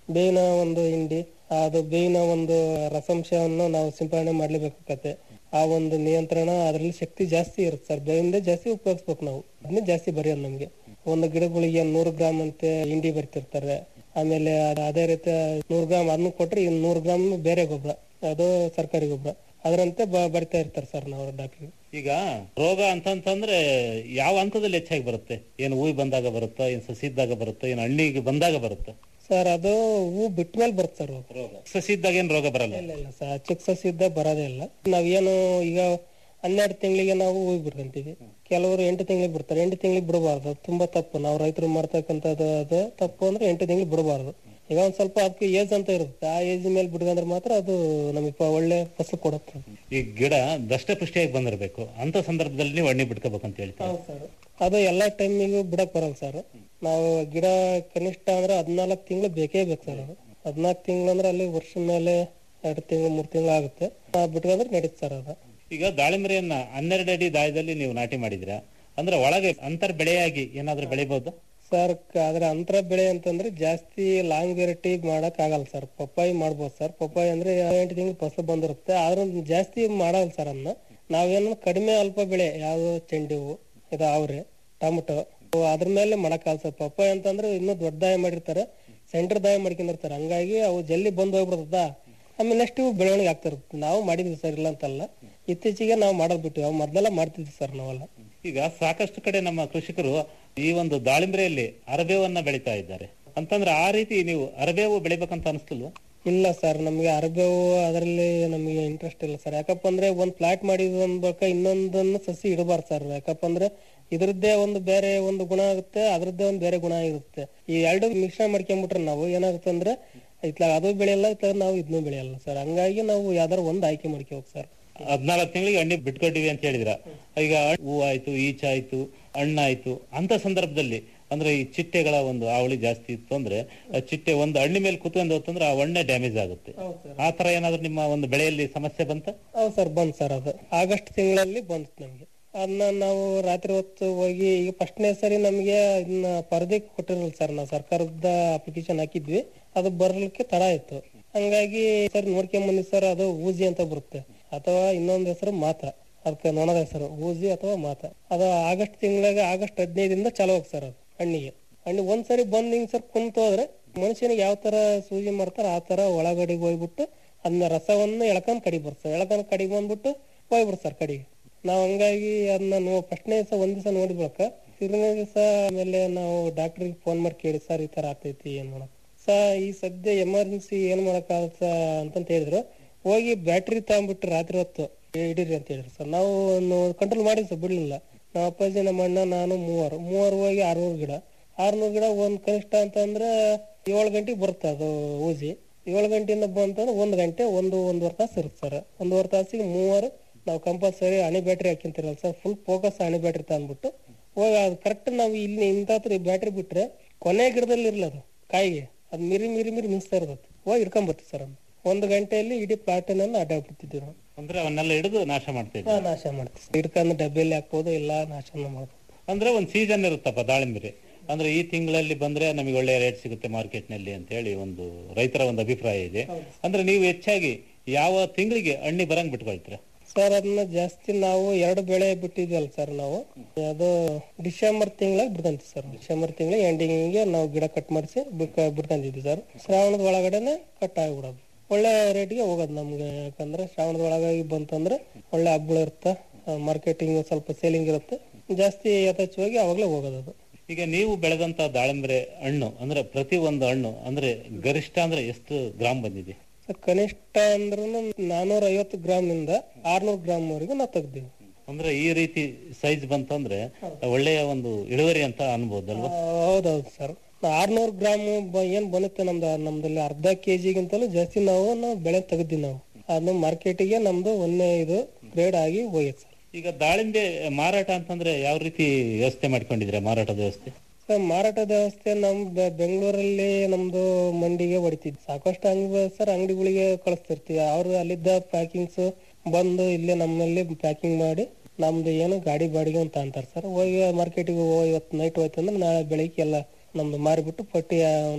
ಬೇವಿನ ಒಂದು ಹಿಂಡಿ ಅದು ಬೇವಿನ ಒಂದು ರಸಾಂಶವನ್ನು ನಾವು ಸಿಂಪಡಣೆ ಮಾಡ್ಲೇಬೇಕಾಗತ್ತೆ ಆ ಒಂದು ನಿಯಂತ್ರಣ ಅದರಲ್ಲಿ ಶಕ್ತಿ ಜಾಸ್ತಿ ಇರುತ್ತೆ ಸರ್ ಬೇವಿಂದ ಜಾಸ್ತಿ ಉಪಯೋಗಿಸ್ಬೇಕು ನಾವು ಅದನ್ನೇ ಜಾಸ್ತಿ ಬರೆಯೋದು ನಮ್ಗೆ ಒಂದು ಗಿಡಗಳಿಗೆ ನೂರು ಗ್ರಾಮ್ ಅಂತ ಹಿಂಡಿ ಬರ್ತಿರ್ತಾರೆ ಆಮೇಲೆ ಅದ್- ಅದೇ ರೀತಿ ನೂರು ಗ್ರಾಮ್ ಅದನ್ನ ಕೊಟ್ರೆ ಇನ್ ನೂರು ಗ್ರಾಮ್ ಬೇರೆ ಗೊಬ್ಬರ ಅದು ಸರ್ಕಾರಿ ಗೊಬ್ಬರ ಅದರಂತೆ ಬ- ಬರಿತಾ ಇರ್ತಾರೆ ಸರ್ ನಾವು ಡಾಕ್ಟರ್ ಈಗ ರೋಗ ಅಂತಂತಂದ್ರೆ ಯಾವ ಹಂತದಲ್ಲಿ ಹೆಚ್ಚಾಗಿ ಬರುತ್ತೆ ಏನು ಹೂವಿ ಬಂದಾಗ ಬರುತ್ತಾ ಏನ್ ಸಸಿ ಇದ್ದಾಗ ಬರುತ್ತಾ ಏನ್ ಹಣ್ಣಿಗೆ ಬಂದಾಗ ಬರುತ್ತಾ ಸರ್ ಅದು ಹೂ ಬಿಟ್ಟ ಮೇಲೆ ಬರುತ್ತೆ ಸರ್ ರೋಗ ಸಸಿ ಇದ್ದಾಗ ಏನ್ ರೋಗ ಬರಲ್ಲ ಇಲ್ಲ ಇಲ್ಲ ಸರ್ ಚಿಕ್ಕ ಸಸಿ ಇದ್ದ ಬರೋದೇ ಇಲ್ಲ ನಾವೇನು ಈಗ ಹನ್ನೆರಡು ತಿಂಗಳಿಗೆ ನಾವು ಹೂವಿ ಬಿಡ್ಕೊಂತೀವಿ ಕೆಲವರು ಎಂಟು ತಿಂಗಳಿಗೆ ಬಿಡ್ತಾರೆ ಎಂಟು ತಿಂಗಳಿಗೆ ಬಿಡಬಾರ್ದು ಅದು ತುಂಬಾ ತಪ್ಪು ನಾವು ರೈತರು ಮಾಡ್ತಕ್ಕಂಥದ್ದು ಅದು ತಪ್ಪು ಅಂದ್ರೆ ಎಂಟು ತಿಂಗಳಿಗೆ ಬಿಡಬಾರ್ದು ಈಗ ಒಂದ್ ಸ್ವಲ್ಪ ಅದಕ್ಕೆ ಏಜ್ ಅಂತ ಇರುತ್ತೆ ಆ ಏಜ್ ಮೇಲೆ ಬಿಡ್ಕೊಂಡ್ರೆ ಮಾತ್ರ ಅದು ನಮಗೆ ಪ- ಒಳ್ಳೆ ಫಸಲು ಕೊಡುತ್ತೆ ಈ ಗಿಡ ದಷ್ಟಪುಷ್ಟಿಯಾಗಿ ಬಂದಿರಬೇಕು ಅಂತ ಸಂದರ್ಭದಲ್ಲಿ ನೀವು ಹಣ್ಣಿ ಬಿಡ್ಕೋಬೇಕಂತ ಹೇಳ್ತೀವಿ ಹೌದು ಸರ್ ಅದು ಎಲ್ಲಾ ಟೈಮಿಗೂ ಬಿಡಕ್ ಬರಲ್ಲ ಸರ್ ನಾವು ಗಿಡ ಕನಿಷ್ಠ ಅಂದ್ರೆ ಹದ್ನಾಲ್ಕು ತಿಂಗಳು ಬೇಕೇ ಬೇಕು ಸರ್ ಅದು ಹದ್ನಾಲ್ಕು ತಿಂಗಳು ಅಂದ್ರೆ ಅಲ್ಲಿ ವರ್ಷ ಮೇಲೆ ಎರಡು ತಿಂಗಳು ಮೂರ್ ತಿಂಗಳು ಆಗುತ್ತೆ ಆ, ಬಿಟ್ಕೊಂಡ್ರೆ ನಡೀತು ಸರ್ ಅದು ಈಗ ದಾಳಿಂಬರೆಯನ್ನ ಹನ್ನೆರಡು ಅಡಿ ದಾಯದಲ್ಲಿ ನೀವು ನಾಟಿ ಮಾಡಿದಿರಾ ಅಂದ್ರೆ ಒಳಗೆ ಅಂತರ್ ಬೆಳೆಯಾಗಿ ಏನಾದ್ರೂ ಬೆಳಿಬಹುದು ಸರ್ ಅದ್ರ ಅಂತರ ಬೆಳೆ ಅಂತಂದ್ರೆ ಜಾಸ್ತಿ ಲಾಂಗ್ ವೆರೈಟಿ ಮಾಡಕ್ ಆಗಲ್ಲ ಸರ್ ಪಪ್ಪಾಯಿ ಮಾಡ್ಬೋದು ಸರ್ ಪಪ್ಪಾಯಿ ಅಂದ್ರೆ ಎಂಟು ತಿಂಗಳು ಫಸಲು ಬಂದಿರುತ್ತೆ ಆದ್ರೂ ಜಾಸ್ತಿ ಮಾಡಲ್ಲ ಸರ್ ಅದನ್ನ ನಾವೇನು ಕಡಿಮೆ ಅಲ್ಪ ಬೆಳೆ ಯಾವ್ದು ಚೆಂಡು ಹೂವು ಇದು ಅವ್ರೆ ಟೊಮಟೊ ಅದ್ರ ಮೇಲೆ ಮಾಡಕ್ಕಾಗಲ್ಲ ಸರ್ ಪಪ್ಪಾಯಿ ಅಂತಂದ್ರೆ ಇನ್ನೂ ದೊಡ್ಡ ದಾಯ ಮಾಡಿರ್ತಾರೆ ಸೆಂಟರ್ ದಾಯ ಮಾಡ್ಕೊಂಡಿರ್ತಾರೆ ಹಂಗಾಗಿ ಅವು ಜಲ್ದಿ ಬಂದ್ ಹೋಗ್ಬಿಡ್ತದ ಆಮೇಲೆ ನೆಕ್ಸ್ಟ್ ಇವು ಬೆಳವಣಿಗೆ ಆಗ್ತಾ ಇರುತ್ತೆ ನಾವು ಮಾಡಿದ್ವಿ ಸರ್ ಇಲ್ಲ ಅಂತಲ್ಲ ಇತ್ತೀಚೆಗೆ ನಾವು ಮಾಡೋದ್ ಬಿಟ್ಟಿವಿ ಅವು ಮೊದಲೆಲ್ಲ ಮಾಡ್ತಿದ್ವಿ ಸರ್ ನಾವೆಲ್ಲ ಈಗ ಸಾಕಷ್ಟು ಕಡೆ ನಮ್ಮ ಕೃಷಿಕರು ಈ ಒಂದು ದಾಳಿಂಬರೆಯಲ್ಲಿ ಅರಬೇವನ್ನ ಬೆಳೀತಾ ಇದ್ದಾರೆ ಅಂತಂದ್ರೆ ಆ ರೀತಿ ನೀವು ಅರಬೇವು ಬೆಳಿಬೇಕಂತ ಅನಿಸ್ತಿಲ್ವಾ ಇಲ್ಲ ಸರ್ ನಮ್ಗೆ ಅರಬೇವು ಅದರಲ್ಲಿ ನಮಗೆ ಇಂಟ್ರೆಸ್ಟ್ ಇಲ್ಲ ಸರ್ ಯಾಕಪ್ಪ ಅಂದ್ರೆ ಒಂದ್ ಪ್ಲಾಟ್ ಮಾಡಿದ ಒಂದ್ ಬಳಿಕ ಇನ್ನೊಂದನ್ನು ಸಸಿ ಇಡಬಾರ್ದು ಸರ್ ಯಾಕಪ್ಪ ಅಂದ್ರೆ ಇದ್ರದ್ದೇ ಒಂದು ಬೇರೆ ಒಂದು ಗುಣ ಆಗುತ್ತೆ ಅದ್ರದ್ದೇ ಒಂದು ಬೇರೆ ಗುಣ ಇರುತ್ತೆ ಈ ಎರಡು ಮಿಶ್ರಣ ಮಾಡ್ಕೊಂಡ್ಬಿಟ್ರೆ ನಾವು ಏನಾಗುತ್ತೆ ಅಂದ್ರೆ ಇತ್ಲಾಗ ಅದು ಬೆಳೆಯಲ್ಲ ಇತ್ಲಾಗ ನಾವು ಇದನ್ನು ಬೆಳೆಯಲ್ಲ ಸರ್ ಹಂಗಾಗಿ ನಾವು ಯಾವ್ದಾರು ಒಂದ್ ಆಯ್ಕೆ ಮಾಡ್ಕೋಬೇಕು ಸರ್ ಹದ್ನಾಲ್ಕು ತಿಂಗಳಿಗೆ ಹಣ್ಣಿ ಬಿಟ್ಕೊಟ್ಟಿವಿ ಅಂತ ಹೇಳಿದ್ರ ಈಗ ಹೂ ಆಯ್ತು ಈಚ ಆಯ್ತು ಹಣ್ಣಾಯ್ತು ಅಂತ ಸಂದರ್ಭದಲ್ಲಿ ಅಂದ್ರೆ ಈ ಚಿಟ್ಟೆಗಳ ಒಂದು ಅವಳಿ ಜಾಸ್ತಿ ಇತ್ತು ಅಂದ್ರೆ ಆ ಚಿಟ್ಟೆ ಒಂದು ಹಣ್ಣಿ ಮೇಲೆ ಕುತ್ಕೊಂಡು ಹೋತಂದ್ರೆ ಆ ಹಣ್ಣೆ ಡ್ಯಾಮೇಜ್ ಆಗುತ್ತೆ ಆ ತರ ಏನಾದ್ರು ನಿಮ್ಮ ಒಂದು ಬೆಳೆಯಲ್ಲಿ ಸಮಸ್ಯೆ ಬಂತ ಹೌದು ಸರ್ ಬಂದ್ ಸರ್ ಅದು ಆಗಸ್ಟ್ ತಿಂಗಳಲ್ಲಿ ಬಂತು ನಮ್ಗೆ ಅದನ್ನ ನಾವು ರಾತ್ರಿ ಹೊತ್ತು ಹೋಗಿ ಈಗ ಫಸ್ಟ್ನೇ ಸರಿ ನಮ್ಗೆ ಇದನ್ನ ಪರದೆ ಕೊಟ್ಟಿರಲ್ಲ ಸರ್ ನಾವು ಸರ್ಕಾರದ ಅಪ್ಲಿಕೇಶನ್ ಹಾಕಿದ್ವಿ ಅದು ಬರ್ಲಿಕ್ಕೆ ತಡ ಆಯ್ತು ಹಂಗಾಗಿ ಸರ್ ನೋಡ್ಕೊಂಡ್ ಬಂದಿ ಸರ್ ಅದು ಊಜಿ ಅಂತ ಬರುತ್ತೆ ಅಥವಾ ಇನ್ನೊಂದ್ ಹೆಸರು ಮಾತ ಅದಕ್ಕೆ ನೊಣದ ಹೆಸರು ಊಜಿ ಅಥವಾ ಮಾತ ಅದು ಆಗಸ್ಟ್ ತಿಂಗಳಿಗೆ ಆಗಸ್ಟ್ ಹದಿನೈದಿಂದ ಚಾಲು ಹೋಗ್ ಸರ್ ಅದು ಹಣ್ಣಿಗೆ ಹಣ್ಣು ಒಂದ್ಸರಿ ಬಂದ್ ಹಿಂಗ್ ಸರ್ ಕುಂತ ಹೋದ್ರೆ ಮನುಷ್ಯನಿಗೆ ಯಾವ ತರ ಸೂಜಿ ಮಾಡ್ತಾರ ಆ ತರ ಒಳಗಡೆಗೆ ಹೋಗ್ಬಿಟ್ಟು ಅದನ್ನ ರಸವನ್ನು ಎಳ್ಕೊಂಡ್ ಕಡಿಗೆ ಬರ್ತಾರೆ ಎಳ್ಕೊಂಡ್ ಕಡಿಗೆ ಬಂದ್ಬಿಟ್ಟು ಹೋಗ್ಬಿಡ್ತಾರೆ ಸರ್ ಕಡಿಗೆ ನಾವ್ ಹಂಗಾಗಿ ಅದನ್ನ ನಾವು ಫಸ್ಟ್ನೇ ದಿವಸ ಒಂದ್ ದಿವಸ ನೋಡಿ ಬಳಕ ತಿರ್ಗನೇ ದಿವಸ ಆಮೇಲೆ ನಾವು ಡಾಕ್ಟರ್ಗೆ ಫೋನ್ ಮಾಡಿ ಕೇಳಿ ಸರ್ ಈ ತರ ಆಗ್ತೈತಿ ಏನ್ ಮಾಡಕ್ ಸ ಈ ಸದ್ಯ ಎಮರ್ಜೆನ್ಸಿ ಏನ್ ಮಾಡಕ್ಕಾಗತ್ತ ಅಂತಂತ ಹೇಳಿದ್ರು ಹೋಗಿ ಬ್ಯಾಟ್ರಿ ತಗೊಂಡ್ಬಿಟ್ಟು ರಾತ್ರಿ ಹೊತ್ತು ಹಿಡೀರಿ ಅಂತ ಹೇಳಿದ್ರು ಸರ್ ನಾವು ಕಂಟ್ರೋಲ್ ಮಾಡಿದ್ವಿ ಸರ್ ಬಿಡ್ಲಿಲ್ಲ ನಮ್ಮ ಅಪ್ಪಾಜಿ ನಮ್ಮ ಅಣ್ಣ ನಾನು ಮೂವರು ಮೂವರು ಹೋಗಿ ಆರ್ನೂರು ಗಿಡ ಆರ್ನೂರು ಗಿಡ ಒಂದ್ ಕನಿಷ್ಠ ಅಂತಂದ್ರೆ ಏಳು ಗಂಟೆಗೆ ಬರುತ್ತೆ ಅದು ಊಜಿ ಏಳು ಗಂಟೆಯಿಂದ ಬಂತಂದ್ರೆ ಒಂದ್ ಗಂಟೆ ಒಂದು ಒಂದೂವರೆ ತಾಸು ಇರುತ್ತೆ ಸರ್ ಒಂದೂವರೆ ತಾಸಿಗೆ ಮೂವರು ನಾವು ಕಂಪಲ್ಸರಿ ಹಣಿ ಬ್ಯಾಟ್ರಿ ಹಾಕಿಂತಿರಲ್ಲ ಸರ್ ಫುಲ್ ಫೋಕಸ್ ಹಣಿ ಬ್ಯಾಟ್ರಿ ತಂದ್ಬಿಟ್ಟು ಹೋಗಿ ಅದು ಕರೆಕ್ಟ್ ನಾವು ಇಲ್ಲಿ ಇಂಥ ಬ್ಯಾಟ್ರಿ ಬಿಟ್ರೆ ಕೊನೆ ಗಿಡದಲ್ಲಿ ಇರ್ಲ ಅದು ಕಾಯಿಗೆ ಅದ್ ಮಿರಿ ಮಿರಿ ಮಿರಿ ಮಿಂಚ್ತಾ ಇರ್ತದೆ ಹೋಗಿ ಹಿಡ್ಕೊಂಡ್ ಬರ್ತೀವಿ ಸರ್ ಅದನ್ನ ಒಂದು ಗಂಟೆಯಲ್ಲಿ ಇಡೀ ಪ್ಲಾಟನ್ನ ಅಡ್ಡಾಡ್ಬಿಡ್ತಿದ್ವಿ ನಾವು ಅಂದ್ರೆ ಅವನ್ನೆಲ್ಲ ಹಿಡಿದು ನಾಶ ಮಾಡ್ತೇವೆ ಹಾ, ನಾಶ ಮಾಡ್ತೀವಿ ಹಿಡ್ಕೊಂಡು ಡಬ್ಬಿಯಲ್ಲಿ ಹಾಕ್ಬೋದು ಇಲ್ಲ ನಾಶನ ಮಾಡ್ಬೋದು ಅಂದ್ರೆ ಒಂದ್ ಸೀಸನ್ ಇರುತ್ತಪ್ಪ ದಾಳಿಂಬೆ ಅಂದ್ರೆ ಈ ತಿಂಗಳಲ್ಲಿ ಬಂದ್ರೆ ನಮಗೆ ಒಳ್ಳೆ ರೇಟ್ ಸಿಗುತ್ತೆ ಮಾರ್ಕೆಟ್ ನಲ್ಲಿ ಅಂತ ಹೇಳಿ ಒಂದು ರೈತರ ಒಂದು ಅಭಿಪ್ರಾಯ ಇದೆ ಅಂದ್ರೆ ನೀವು ಹೆಚ್ಚಾಗಿ ಯಾವ ತಿಂಗಳಿಗೆ ಹಣ್ಣಿ ಬರಂಗ್ ಬಿಟ್ಕೊಳ್ತೀರಾ ಸರ್ ಅದನ್ನ ಜಾಸ್ತಿ ನಾವು ಎರಡು ಬೆಳೆ ಬಿಟ್ಟಿದ್ವಲ್ಲ ಸರ್ ನಾವು ಅದು ಡಿಸೆಂಬರ್ ತಿಂಗಳಾಗ ಬಿಡ್ತಂತೀವಿ ಸರ್ ಡಿಸೆಂಬರ್ ತಿಂಗಳ ಎಂಡಿಂಗಿಗೆ ನಾವು ಗಿಡ ಕಟ್ ಮಾಡಿಸಿ ಬಿಡ್ತಂತಿದ್ವಿ ಸರ್ ಶ್ರಾವಣದ ಒಳಗಡೆನೆ ಕಟ್ ಆಗಿಬಿಡೋದು ಒಳ್ಳೆ ರೇಟ್ಗೆ ಹೋಗೋದು ನಮ್ಗೆ ಯಾಕಂದ್ರೆ ಶ್ರಾವಣದ ಒಳಗಾಗಿ ಬಂತಂದ್ರೆ ಒಳ್ಳೆ ಹಬ್ಬಗಳು ಇರುತ್ತೆ ಮಾರ್ಕೆಟಿಂಗ್ ಸ್ವಲ್ಪ ಸೇಲಿಂಗ್ ಇರುತ್ತೆ ಜಾಸ್ತಿ ಯಥೇಚ್ಛವಾಗಿ ಅವಾಗಲೇ ಹೋಗೋದು ಅದು ಈಗ ನೀವು ಬೆಳೆದಂತ ದಾಳಿಂಬೆ ಹಣ್ಣು ಅಂದ್ರೆ ಪ್ರತಿ ಒಂದು ಹಣ್ಣು ಅಂದ್ರೆ ಗರಿಷ್ಠ ಅಂದ್ರೆ ಎಷ್ಟು ಗ್ರಾಮ್ ಬಂದಿದೆ ಸರ್ ಕನಿಷ್ಠ ಅಂದ್ರೂ ನಾನೂರ ಐವತ್ತು ಗ್ರಾಮ್ ನಿಂದ ಆರ್ನೂರು ಗ್ರಾಮ್ ವರೆಗೂ ನಾವು ತೆಗ್ದೀವಿ ಅಂದ್ರೆ ಈ ರೀತಿ ಸೈಜ್ ಬಂತಂದ್ರೆ ಒಳ್ಳೆಯ ಒಂದು ಇಳುವರಿ ಅಂತ ಅನ್ಬೋದಲ್ವಾ ಆ, ಹೌದೌದು ಸರ್ ಆರ್ನೂರು ಗ್ರಾಮ್ ಬ- ಏನ್ ಬಂದಿತ್ತು ನಮ್ದು ನಮ್ದಲ್ಲಿ ಅರ್ಧ ಕೆಜಿಗಿಂತಲೂ ಜಾಸ್ತಿ ನಾವು ನಾವು ಬೆಳೆ ತೆಗ್ದಿ ನಾವು ಅದನ್ನ ಮಾರ್ಕೆಟಿಗೆ ನಮ್ದು ಒಂದೇ ಇದು ಗ್ರೇಡ್ ಆಗಿ ಹೋಗಿದೆ ಸರ್ ಈಗ ದಾಳಿಂಬೆ ಮಾರಾಟ ಅಂತಂದ್ರೆ ಯಾವ ರೀತಿ ವ್ಯವಸ್ಥೆ ಮಾಡ್ಕೊಂಡಿದ್ರೆ ಮಾರಾಟದ ವ್ಯವಸ್ಥೆ ಸರ್ ಮಾರಾಟದ ವ್ಯವಸ್ಥೆ ನಮ್ ಬೆ- ಬೆಂಗಳೂರಲ್ಲಿ ನಮ್ದು ಮಂಡಿಗೆ ಹೊಡಿತಿದ್ವಿ ಸಾಕಷ್ಟು ಅಂಗಡಿ ಸರ್ ಅಂಗಡಿಗಳಿಗೆ ಕಳಿಸ್ತಿರ್ತೀವಿ ಅವ್ರು ಅಲ್ಲಿದ್ದ ಪ್ಯಾಕಿಂಗ್ಸ್ ಬಂದು ಇಲ್ಲೇ ನಮ್ಮಲ್ಲಿ ಪ್ಯಾಕಿಂಗ್ ಮಾಡಿ ನಮ್ದು ಏನು ಗಾಡಿ ಬಾಡಿಗೆ ಅಂತ ಅಂತಾರೆ ಸರ್ ಹೋಗಿ ಮಾರ್ಕೆಟಿಗೆ ಇವತ್ತು ನೈಟ್ ಹೋಯ್ತು ಅಂದ್ರೆ ನಾಳೆ ಬೆಳಿಗ್ಗೆ ಎಲ್ಲ ನಮ್ದು ಮಾರಿಬಿಟ್ಟು ಪಟ್ಟಿ ಅವನ್ನು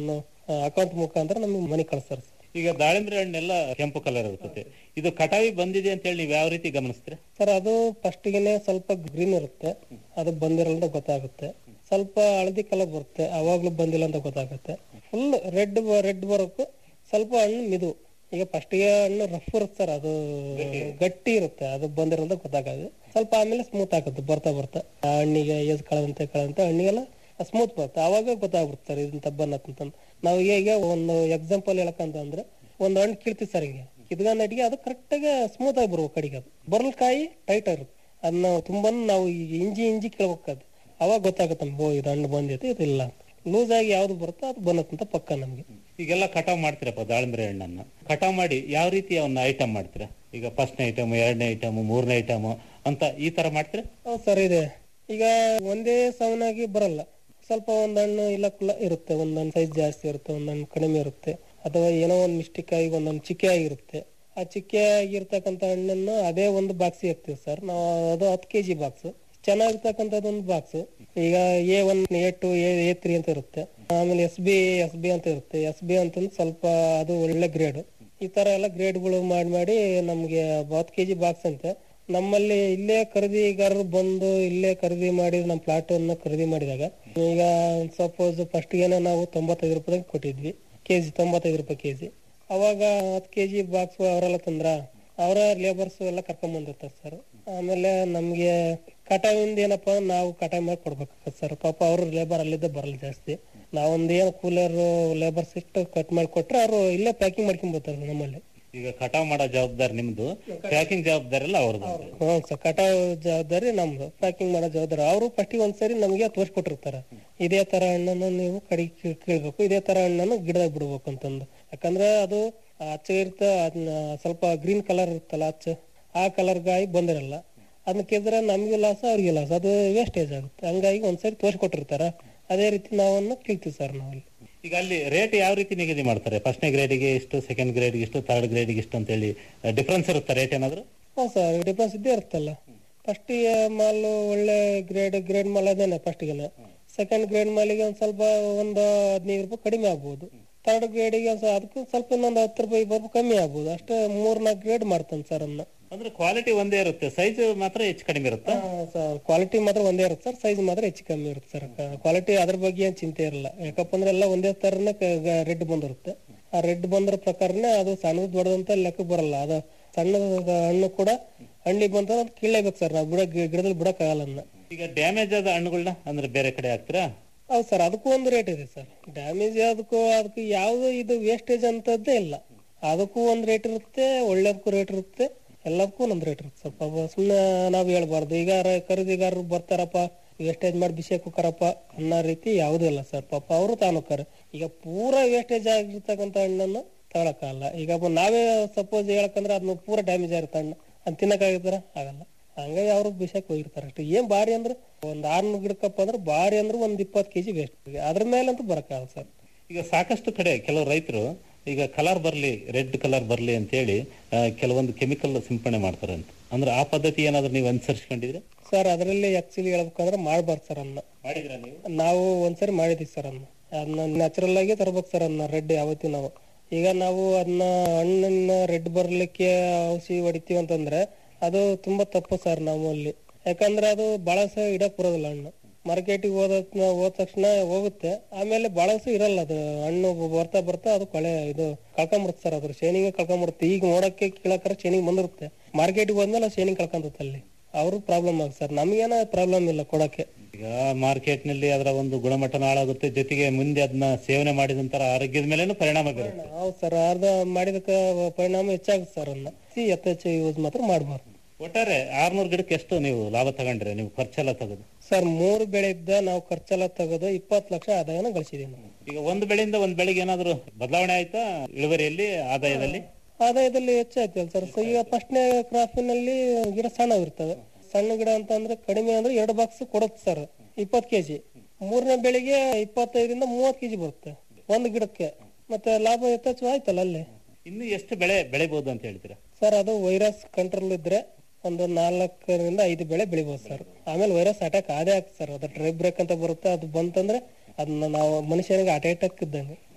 ಅಕೌಂಟ್ ಮುಖಾಂತರ ನಮಗೆ ಮನಿ ಕಳಿಸ್ತಾರೆ ಸರ್ ಈಗ ದಾಳಿಂಬೆ ಹಣ್ಣೆಲ್ಲ ಕೆಂಪು ಕಲರ್ ಇರ್ತದೆ ಇದು ಕಟಾವಿ ಬಂದಿದೆ ಅಂತ ಹೇಳಿ ನೀವು ಯಾವ ರೀತಿ ಗಮನಿಸ್ತೀರಾ ಸರ್ ಅದು ಫಸ್ಟಿಗೆನೆ ಸ್ವಲ್ಪ ಗ್ರೀನ್ ಇರುತ್ತೆ ಅದು ಬಂದಿರಲ್ಲ ಅಂತ ಗೊತ್ತಾಗುತ್ತೆ ಸ್ವಲ್ಪ ಹಳದಿ ಕಲರ್ ಬರುತ್ತೆ ಅವಾಗ್ಲೂ ಬಂದಿಲ್ಲ ಅಂತ ಗೊತ್ತಾಗುತ್ತೆ ಫುಲ್ ರೆಡ್ ರೆಡ್ ಬರೋಕು ಸ್ವಲ್ಪ ಹಣ್ಣು ಮಿದು ಈಗ ಫಸ್ಟಿಗೆ ಹಣ್ಣು ರಫ್ ಇರುತ್ತೆ ಸರ್ ಅದು ಗಟ್ಟಿ ಇರುತ್ತೆ ಅದು ಬಂದಿರಲ್ಲ ಅಂತ ಗೊತ್ತಾಗದು ಸ್ವಲ್ಪ ಆಮೇಲೆ ಸ್ಮೂತ್ ಆಗುತ್ತೆ ಬರ್ತಾ ಬರ್ತಾ ಆ ಹಣ್ಣಿಗೆ ಏಜ್ ಕಳದಂತೆ ಕಳದಂತೆ ಹಣ್ಣಿಗೆಲ್ಲ ಸ್ಮೂತ್ ಬರುತ್ತೆ ಅವಾಗ ಗೊತ್ತಾಗ್ಬಿಡುತ್ತೆ ಸರ್ ಇದನ್ನ ತಬ್ಬನ್ನತ್ತಂತ ನಾವು ಈಗ ಒಂದು ಎಕ್ಸಾಂಪಲ್ ಹೇಳಕಂತ ಅಂದ್ರೆ ಒಂದು ಹಣ್ಣು ಕೀಳ್ತೀವಿ ಸರ್ ಈಗ ಕಿದ್ಗಂಡ್ ಅಡಿಗೆ ಅದು ಕರೆಕ್ಟ್ ಆಗಿ ಸ್ಮೂತ್ ಆಗಿ ಬರ್ಬೇಕು ಕಡೆಗೆ ಅದು ಬರಲ್ಕಾಯಿ ಟೈಟ್ ಇರುತ್ತೆ ಅದನ್ನ ತುಂಬಾ ನಾವು ಈಗ ಇಂಜಿ ಇಂಜಿ ಕೇಳ್ಬೇಕು ಅದು ಅವಾಗ ಗೊತ್ತಾಗುತ್ತೆ ನಮ್ಗೆ ಓ ಇದು ಹಣ್ಣು ಬಂದೈತೆ ಇದು ಇಲ್ಲ ಅಂತ ಲೂಸ್ ಆಗಿ ಯಾವ್ದು ಬರುತ್ತೋ ಅದು ಬಂದತ್ತಂತ ಪಕ್ಕ ನಮ್ಗೆ ಈಗೆಲ್ಲ ಕಟಾವ್ ಮಾಡ್ತೀರಪ್ಪ ದಾಳಿಂಬೆ ಹಣ್ಣನ್ನ ಕಟಾವ್ ಮಾಡಿ ಯಾವ ರೀತಿ ಅವನ್ನ ಐಟಮ್ ಮಾಡ್ತೀರಾ ಈಗ ಫಸ್ಟ್ನೇ ಐಟಮ್ ಎರಡನೇ ಐಟಮ್ ಮೂರನೇ ಐಟಮ್ ಅಂತ ಈ ತರ ಮಾಡ್ತೀರಾ ಹೌದು ಸರ್ ಇದೆ ಈಗ ಒಂದೇ ಸವನಾಗಿ ಬರಲ್ಲ ಸ್ವಲ್ಪ ಒಂದ್ ಹಣ್ಣು ಇಲ್ಲ ಕುಲ್ಲ ಇರುತ್ತೆ ಒಂದೊಂದು ಸೈಜ್ ಜಾಸ್ತಿ ಇರುತ್ತೆ ಒಂದೊಂದು ಕಡಿಮೆ ಇರುತ್ತೆ ಅಥವಾ ಏನೋ ಒಂದು ಮಿಸ್ಟೇಕ್ ಆಗಿ ಒಂದೊಂದು ಚಿಕ್ಕೆ ಆಗಿರುತ್ತೆ ಆ ಚಿಕ್ಕೆ ಆಗಿರ್ತಕ್ಕಂಥ ಹಣ್ಣನ್ನು ಅದೇ ಒಂದು ಬಾಕ್ಸ್ ಹಾಕ್ತಿವಿ ಸರ್ ನಾವು ಅದು ಹತ್ತು ಕೆಜಿ ಬಾಕ್ಸ್ ಚೆನ್ನಾಗಿರ್ತಕ್ಕಂಥದ್ದು ಒಂದು ಬಾಕ್ಸ್ ಈಗ A one A two A three ಅಂತ ಇರುತ್ತೆ ಆಮೇಲೆ ಎಸ್ ಬಿ ಎಸ್ ಬಿ ಅಂತ ಇರುತ್ತೆ ಎಸ್ ಬಿ ಅಂತಂದ್ರೆ ಸ್ವಲ್ಪ ಅದು ಒಳ್ಳೆ ಗ್ರೇಡ್ ಈ ತರ ಎಲ್ಲ ಗ್ರೇಡ್ಗಳು ಮಾಡಿ ಮಾಡಿ ನಮ್ಗೆ ಹತ್ತು ಕೆಜಿ ಬಾಕ್ಸ್ ಅಂತೆ ನಮ್ಮಲ್ಲಿ ಇಲ್ಲೇ ಖರೀದಿಗಾರರು ಬಂದು ಇಲ್ಲೇ ಖರೀದಿ ಮಾಡಿ ನಮ್ಮ ಪ್ಲಾಟ್ ಅನ್ನ ಖರೀದಿ ಮಾಡಿದಾಗ ಈಗ ಸಪೋಸ್ ಫಸ್ಟ್ ಏನೋ ನಾವು ತೊಂಬತ್ತೈದು ರೂಪಾಯಿ ಕೊಟ್ಟಿದ್ವಿ ಕೆಜಿ ತೊಂಬತ್ತೈದು ರೂಪಾಯಿ ಕೆಜಿ ಅವಾಗ ಹತ್ತು ಕೆಜಿ ಬಾಕ್ಸ್ ಅವರೆಲ್ಲ ತಂದ್ರ ಅವರ ಲೇಬರ್ಸ್ ಎಲ್ಲ ಕರ್ಕೊಂಡ್ ಬಂದಿರ್ತಾರೆ ಸರ್ ಆಮೇಲೆ ನಮ್ಗೆ ಕಟಾವಿಂದ ಏನಪ್ಪಾ ನಾವು ಕಟಾವ್ ಮಾಡಿ ಕೊಡ್ಬೇಕಾಗತ್ತೆ ಸರ್ ಪಾಪ ಅವ್ರ ಲೇಬರ್ ಅಲ್ಲಿದ್ದ ಬರಲ್ಲ ಜಾಸ್ತಿ ನಾವೊಂದ್ ಏನ್ ಕೂಲರ್ ಲೇಬರ್ಸ್ ಇಟ್ಟು ಕಟ್ ಮಾಡಿ ಕೊಟ್ರೆ ಅವ್ರು ಇಲ್ಲೇ ಪ್ಯಾಕಿಂಗ್ ಮಾಡ್ಕೊಂಡ್ ಬರ್ತಾರೆ ನಮ್ಮಲ್ಲಿ ಈಗ ಕಟಾವ್ ಮಾಡೋ ಜವಾಬ್ದಾರಿ ನಿಮ್ದು ಪ್ಯಾಕಿಂಗ್ ಜವಾಬ್ದಾರಿ ಎಲ್ಲ ಅವ್ರದ್ದು ಹ್ಮ್ ಸರ್ ಕಟಾವ್ ಜವಾಬ್ದಾರಿ ನಮ್ದು ಪ್ಯಾಕಿಂಗ್ ಮಾಡೋ ಜವಾಬ್ದಾರಿ ಅವರು ಫಸ್ಟಿಗೆ ಒಂದ್ಸರಿ ನಮಗೆ ತೋರಿಸ್ಕೊಟ್ಟಿರ್ತಾರ ಇದೇ ತರ ಹಣ್ಣನ್ನು ನೀವು ಕಡಿ ಕೀ- ಕೀಳ್ಬೇಕು ಇದೇ ತರ ಹಣ್ಣನ್ನು ಗಿಡದಾಗ ಬಿಡ್ಬೇಕು ಅಂತಂದು ಯಾಕಂದ್ರೆ ಅದು ಹಚ್ಚ ಇರ್ತ ಅದನ್ನ ಸ್ವಲ್ಪ ಗ್ರೀನ್ ಕಲರ್ ಇರುತ್ತಲ್ಲ ಹಚ್ಚ ಆ ಕಲರ್ ಗಾಯಿ ಬಂದಿರಲ್ಲ ಅದನ್ನ ಕೆದ್ರೆ ನಮ್ಗೆ ಲಾಸ್ ಅವ್ರಿಗೆ ಲಾಸ್ ಅದು ವೇಸ್ಟೇಜ್ ಆಗುತ್ತೆ ಹಂಗಾಗಿ ಒಂದ್ಸರಿ ತೋರಿಸ್ಕೊಟ್ಟಿರ್ತಾರ ಅದೇ ರೀತಿ ನಾವನ್ನ ಕೀಳ್ತೀವಿ ಸರ್ ನಾವಲ್ಲಿ ಈಗ ಅಲ್ಲಿ ರೇಟ್ ಯಾವ ರೀತಿ ನಿಗದಿ ಮಾಡ್ತಾರೆ ಫಸ್ಟ್ನೇ ಗ್ರೇಡಿಗೆ ಇಷ್ಟು ಸೆಕೆಂಡ್ ಗ್ರೇಡ್ಗೆ ಇಷ್ಟು ಥರ್ಡ್ ಗ್ರೇಡ್ಗೆ ಇಷ್ಟು ಅಂತ ಹೇಳಿ ಡಿಫ್ರೆನ್ಸ್ ಇರುತ್ತೆ ರೇಟ್ ಏನಾದ್ರು ಹ್ಞೂ ಸರ್ ಡಿಫ್ರೆನ್ಸ್ ಇದ್ದೇ ಇರುತ್ತಲ್ಲ ಫಸ್ಟಿಗೆ ಮಾಲು ಒಳ್ಳೆ ಗ್ರೇಡ್ ಗ್ರೇಡ್ ಮಾಲ್ ಅದೇನೆ ಫಸ್ಟಿಗೆ ಸೆಕೆಂಡ್ ಗ್ರೇಡ್ ಮಾಲಿಗೆ ಒಂದ್ ಸ್ವಲ್ಪ ಒಂದು ಹದಿನೈದು ರೂಪಾಯಿ ಕಡಿಮೆ ಆಗ್ಬೋದು ಥರ್ಡ್ ಗ್ರೇಡಿಗೆ ಅದಕ್ಕೂ ಸ್ವಲ್ಪ ಇನ್ನೊಂದು ಹತ್ತು ರೂಪಾಯಿ ಇಪ್ಪತ್ತು ರೂಪಾಯಿ ಕಮ್ಮಿ ಆಗ್ಬೋದು ಅಷ್ಟೇ ಮೂರ್ ನಾಲ್ಕು ಗ್ರೇಡ್ ಮಾಡ್ತಾನೆ ಸರ್ ಅನ್ನ ಅಂದ್ರೆ ಕ್ವಾಲಿಟಿ ಒಂದೇ ಇರುತ್ತೆ ಸೈಜ್ ಮಾತ್ರ ಹೆಚ್ಚು ಕಡಿಮೆ ಇರುತ್ತೆ ಕ್ವಾಲಿಟಿ ಮಾತ್ರ ಒಂದೇ ಇರುತ್ತೆ ಸರ್ ಸೈಜ್ ಮಾತ್ರ ಹೆಚ್ಚು ಕಮ್ಮಿ ಇರುತ್ತೆ ಸರ್ ಕ್ವಾಲಿಟಿ ಅದ್ರ ಬಗ್ಗೆ ಏನ್ ಚಿಂತೆ ಇರಲ್ಲ ಯಾಕಪ್ಪ ಅಂದ್ರೆ ಎಲ್ಲ ಒಂದೇ ತರನೇ ರೆಡ್ ಬಂದಿರುತ್ತೆ ಆ ರೆಡ್ ಬಂದ್ರ ಪ್ರಕಾರನೇ ಅದು ಸಣ್ಣದು ದೊಡ್ಡದಂತ ಲೆಕ್ಕ ಬರಲ್ಲ ಅದು ಸಣ್ಣದ ಹಣ್ಣು ಕೂಡ ಹಣ್ಣಿ ಬಂತ ಅದು ಕೀಳಲೇಬೇಕು ಸರ್ ನಾವು ಬಿಡ ಗಿಡದಲ್ಲಿ ಬಿಡಕ್ ಆಗಲ್ಲ ಅದನ್ನ ಈಗ ಡ್ಯಾಮೇಜ್ ಆದ ಹಣ್ಣುಗಳನ್ನ ಅಂದ್ರೆ ಬೇರೆ ಕಡೆ ಹಾಕ್ತೀರಾ ಹೌದು ಸರ್ ಅದಕ್ಕೂ ಒಂದು ರೇಟ್ ಇದೆ ಸರ್ ಡ್ಯಾಮೇಜ್ ಅದಕ್ಕೂ ಅದಕ್ಕೂ ಯಾವ್ದು ಇದು ವೇಸ್ಟೇಜ್ ಅಂತದ್ದೇ ಇಲ್ಲ ಅದಕ್ಕೂ ಒಂದ್ ರೇಟ್ ಇರುತ್ತೆ ಒಳ್ಳೇದಕ್ಕೂ ರೇಟ್ ಇರುತ್ತೆ ಎಲ್ಲದಕ್ಕೂ ಒಂದೊಂದು ರೇಟ್ ಇರುತ್ತೆ ಸ್ವಲ್ಪ ಸುಮ್ಮನೆ ನಾವ್ ಹೇಳ್ಬಾರ್ದು ಈಗ ರ- ಖರೀದಿಗಾರರು ಬರ್ತಾರಪ್ಪ ವೇಸ್ಟೇಜ್ ಮಾಡಿ ಬಿಸಿ ಹಾಕೋಕಾರಪ್ಪ ಅನ್ನೋ ರೀತಿ ಯಾವುದೂ ಇಲ್ಲ ಸರ್ ಪಾಪ ಅವರು ತಾನುಕ್ಕಾರ ಈಗ ಪೂರಾ ವೇಸ್ಟೇಜ್ ಆಗಿರ್ತಕ್ಕಂಥ ಹಣ್ಣನ್ನು ತಗೊಳಕ್ಕಾಗಲ್ಲ ಈಗ ಒಬ್ಬ ನಾವೇ ಸಪೋಸ್ ಹೇಳಕಂದ್ರೆ ಅದನ್ನ ಪೂರಾ ಡ್ಯಾಮೇಜ್ ಆಗಿರುತ್ತೆ ಹಣ್ಣು ಅದ್ ತಿನ್ನಕ್ಕಾಗಿರ್ತಾರ ಆಗಲ್ಲ ಹಂಗಾಗಿ ಅವ್ರು ಬಿಸಾಕ್ ಹೋಗಿರ್ತಾರೆ ಅಷ್ಟೇ ಏನ್ ಬಾರಿ ಅಂದ್ರೆ ಒಂದ್ ಆರ್ನೂರ್ ಗಿಡಕ್ಕಪ್ಪ ಅಂದ್ರೆ ಬಾರಿ ಅಂದ್ರೆ ಒಂದ್ ಇಪ್ಪತ್ತು ಕೆಜಿ ವೇಸ್ಟ್ ಅದ್ರ ಮೇಲಂತೂ ಬರಕ್ಕಾಗಲ್ಲ ಸರ್ ಈಗ ಸಾಕಷ್ಟು ಕಡೆ ಕೆಲವು ರೈತರು ಈಗ ಕಲರ್ ಬರ್ಲಿ ರೆಡ್ ಕಲರ್ ಬರ್ಲಿ ಅಂತ ಹೇಳಿ ಆ, ಕೆಲವೊಂದು ಕೆಮಿಕಲ್ ಸಿಂಪಡಣೆ ಮಾಡ್ತಾರೆ ಅಂತ ಅಂದ್ರೆ ಆ ಪದ್ಧತಿ ಏನಾದ್ರು ನೀವು ಅನುಸರಿಸ್ಕೊಂಡಿದ್ರೆ ಸರ್ ಅದರಲ್ಲಿ ಆಕ್ಚುಲಿ ಹೇಳ್ಬೇಕಂದ್ರೆ ಮಾಡ್ಬಾರ್ದು ಸರ್ ಅನ್ನ ಮಾಡಿದ್ರ ನೀವು ನಾವು ಒಂದ್ಸರಿ ಮಾಡಿದೀವಿ ಸರ್ ಅನ್ನ ಅದನ್ನ ನ್ಯಾಚುರಲ್ ಆಗಿ ತರ್ಬೇಕು ಸರ್ ಅದನ್ನ ರೆಡ್ ಯಾವತ್ತಿ ನಾವು ಈಗ ನಾವು ಅದನ್ನ ಹಣ್ಣನ್ನ ರೆಡ್ ಬರ್ಲಿಕ್ಕೆ ಔಷಧಿ ಹೊಡಿತೀವಿ ಅಂತಂದ್ರೆ ಅದು ತುಂಬಾ ತಪ್ಪು ಸರ್ ನಮ್ಮಲ್ಲಿ ಯಾಕಂದ್ರೆ ಅದು ಬಹಳ ಸಹ ಇಡಕ್ ಬರೋದಿಲ್ಲ ಹಣ್ಣು ಮಾರ್ಕೆಟಿಗೆ ಹೋದ ಹೋದ ತಕ್ಷಣ ಹೋಗುತ್ತೆ ಆಮೇಲೆ ಬಹಳ ಸಹ ಇರಲ್ಲ ಅದು ಹಣ್ಣು ಬರ್ತಾ ಬರ್ತಾ ಅದು ಕೊಳೆ ಇದು ಕಳ್ಕೊಂಬಿಡುತ್ತೆ ಸರ್ ಅದ್ರ ಶೇನಿಗೆ ಕಳ್ಕೊಂಬಿಡುತ್ತೆ ಈಗ ನೋಡಕ್ಕೆ ಕೀಳಕ್ಕಾರ ಶೇನಿಗೆ ಬಂದಿರುತ್ತೆ ಮಾರ್ಕೆಟಿಗೆ ಹೋದ್ಮೇಲೆ ಶೇನಿಗೆ ಕಳ್ಕೊಂತತ್ತೆ ಅಲ್ಲಿ ಅವ್ರು ಪ್ರಾಬ್ಲಮ್ ಆಗುತ್ತೆ ಸರ್ ನಮಗೇನ ಪ್ರಾಬ್ಲಮ್ ಇಲ್ಲ ಕೊಡಕ್ಕೆ ಈಗ ಮಾರ್ಕೆಟ್ ನಲ್ಲಿ ಅದರ ಒಂದು ಗುಣಮಟ್ಟನ ಹಾಳಾಗುತ್ತೆ ಜೊತೆಗೆ ಮುಂದೆ ಅದನ್ನ ಸೇವನೆ ಮಾಡಿದ ನಂತರ ಆರೋಗ್ಯದ ಮೇಲೇನು ಪರಿಣಾಮ ಬೀರುತ್ತೆ ಹೌದು ಸರ್ ಅರ್ಧ ಮಾಡಿದಕ್ಕ ಪರಿಣಾಮ ಹೆಚ್ಚಾಗುತ್ತೆ ಸರ್ ಅನ್ನ ಯಥೇಚ್ಛ ಯೂಸ್ ಮಾತ್ರ ಮಾಡಬಾರ್ದು ಒಟ್ಟಾರೆ ಆರ್ನೂರು ಗಿಡಕ್ಕೆ ಎಷ್ಟು ನೀವು ಲಾಭ ತಗೊಂಡ್ರೆ ನೀವು ಖರ್ಚೆಲ್ಲ ತೆಗೆದು ಸರ್ ಮೂರು ಬೆಳೆ ಇದ್ದ ನಾವು ಖರ್ಚೆಲ್ಲ ತೆಗೆದು ಇಪ್ಪತ್ತು ಲಕ್ಷ ಆದಾಯನ ಗಳಿಸಿದೀವಿ ನಾವು ಈಗ ಒಂದು ಬೆಳೆಯಿಂದ ಒಂದ್ ಬೆಳೆಗೆ ಏನಾದ್ರು ಬದಲಾವಣೆ ಆಯ್ತಾ ಇಳುವರಿಯಲ್ಲಿ ಆದಾಯದಲ್ಲಿ ಆದಾಯದಲ್ಲಿ ಹೆಚ್ಚಾಯ್ತಲ್ಲ ಸರ್ ಸೊ ಈಗ ಫಸ್ಟ್ನೇ ಕ್ರಾಪಿನಲ್ಲಿ ಗಿಡ ಸಣ್ಣವಿರ್ತವೆ ಸಣ್ಣ ಗಿಡ ಅಂತ ಅಂದ್ರೆ ಕಡಿಮೆ ಅಂದ್ರೆ ಎರಡು ಬಾಕ್ಸ್ ಕೊಡುತ್ತೆ ಸರ್ ಇಪ್ಪತ್ತು ಕೆಜಿ ಮೂರನೇ ಬೆಳೆಗೆ ಇಪ್ಪತ್ತೈದರಿಂದ ಮೂವತ್ತು ಕೆಜಿ ಬರುತ್ತೆ ಒಂದು ಗಿಡಕ್ಕೆ ಮತ್ತೆ ಲಾಭ ಯಥೇಚ್ಛ ಆಯ್ತಲ್ಲ ಅಲ್ಲಿ ಇನ್ನು ಎಷ್ಟು ಬೆಳೆ ಬೆಳಿಬಹುದು ಅಂತ ಹೇಳ್ತೀರಾ ಸರ್ ಅದು ವೈರಸ್ ಕಂಟ್ರೋಲ್ ಇದ್ರೆ ಒಂದು ನಾಲ್ಕರಿಂದ ಐದು ಬೆಳೆ ಬೆಳಿಬೋದು ಸರ್ ಆಮೇಲೆ ವೈರಸ್ ಅಟ್ಯಾಕ್ ಆದೇ ಆಗ್ತದೆ ಸರ್ ಅದು ಡ್ರೈ ಬ್ರೇಕ್ ಅಂತ ಬರುತ್ತೆ ಅದು ಬಂತಂದ್ರೆ ಅದನ್ನ ನಾವು ಮನುಷ್ಯನಿಗೆ ಅಟ್ಯಾಕ್ ಇದ್ದಂಗೆ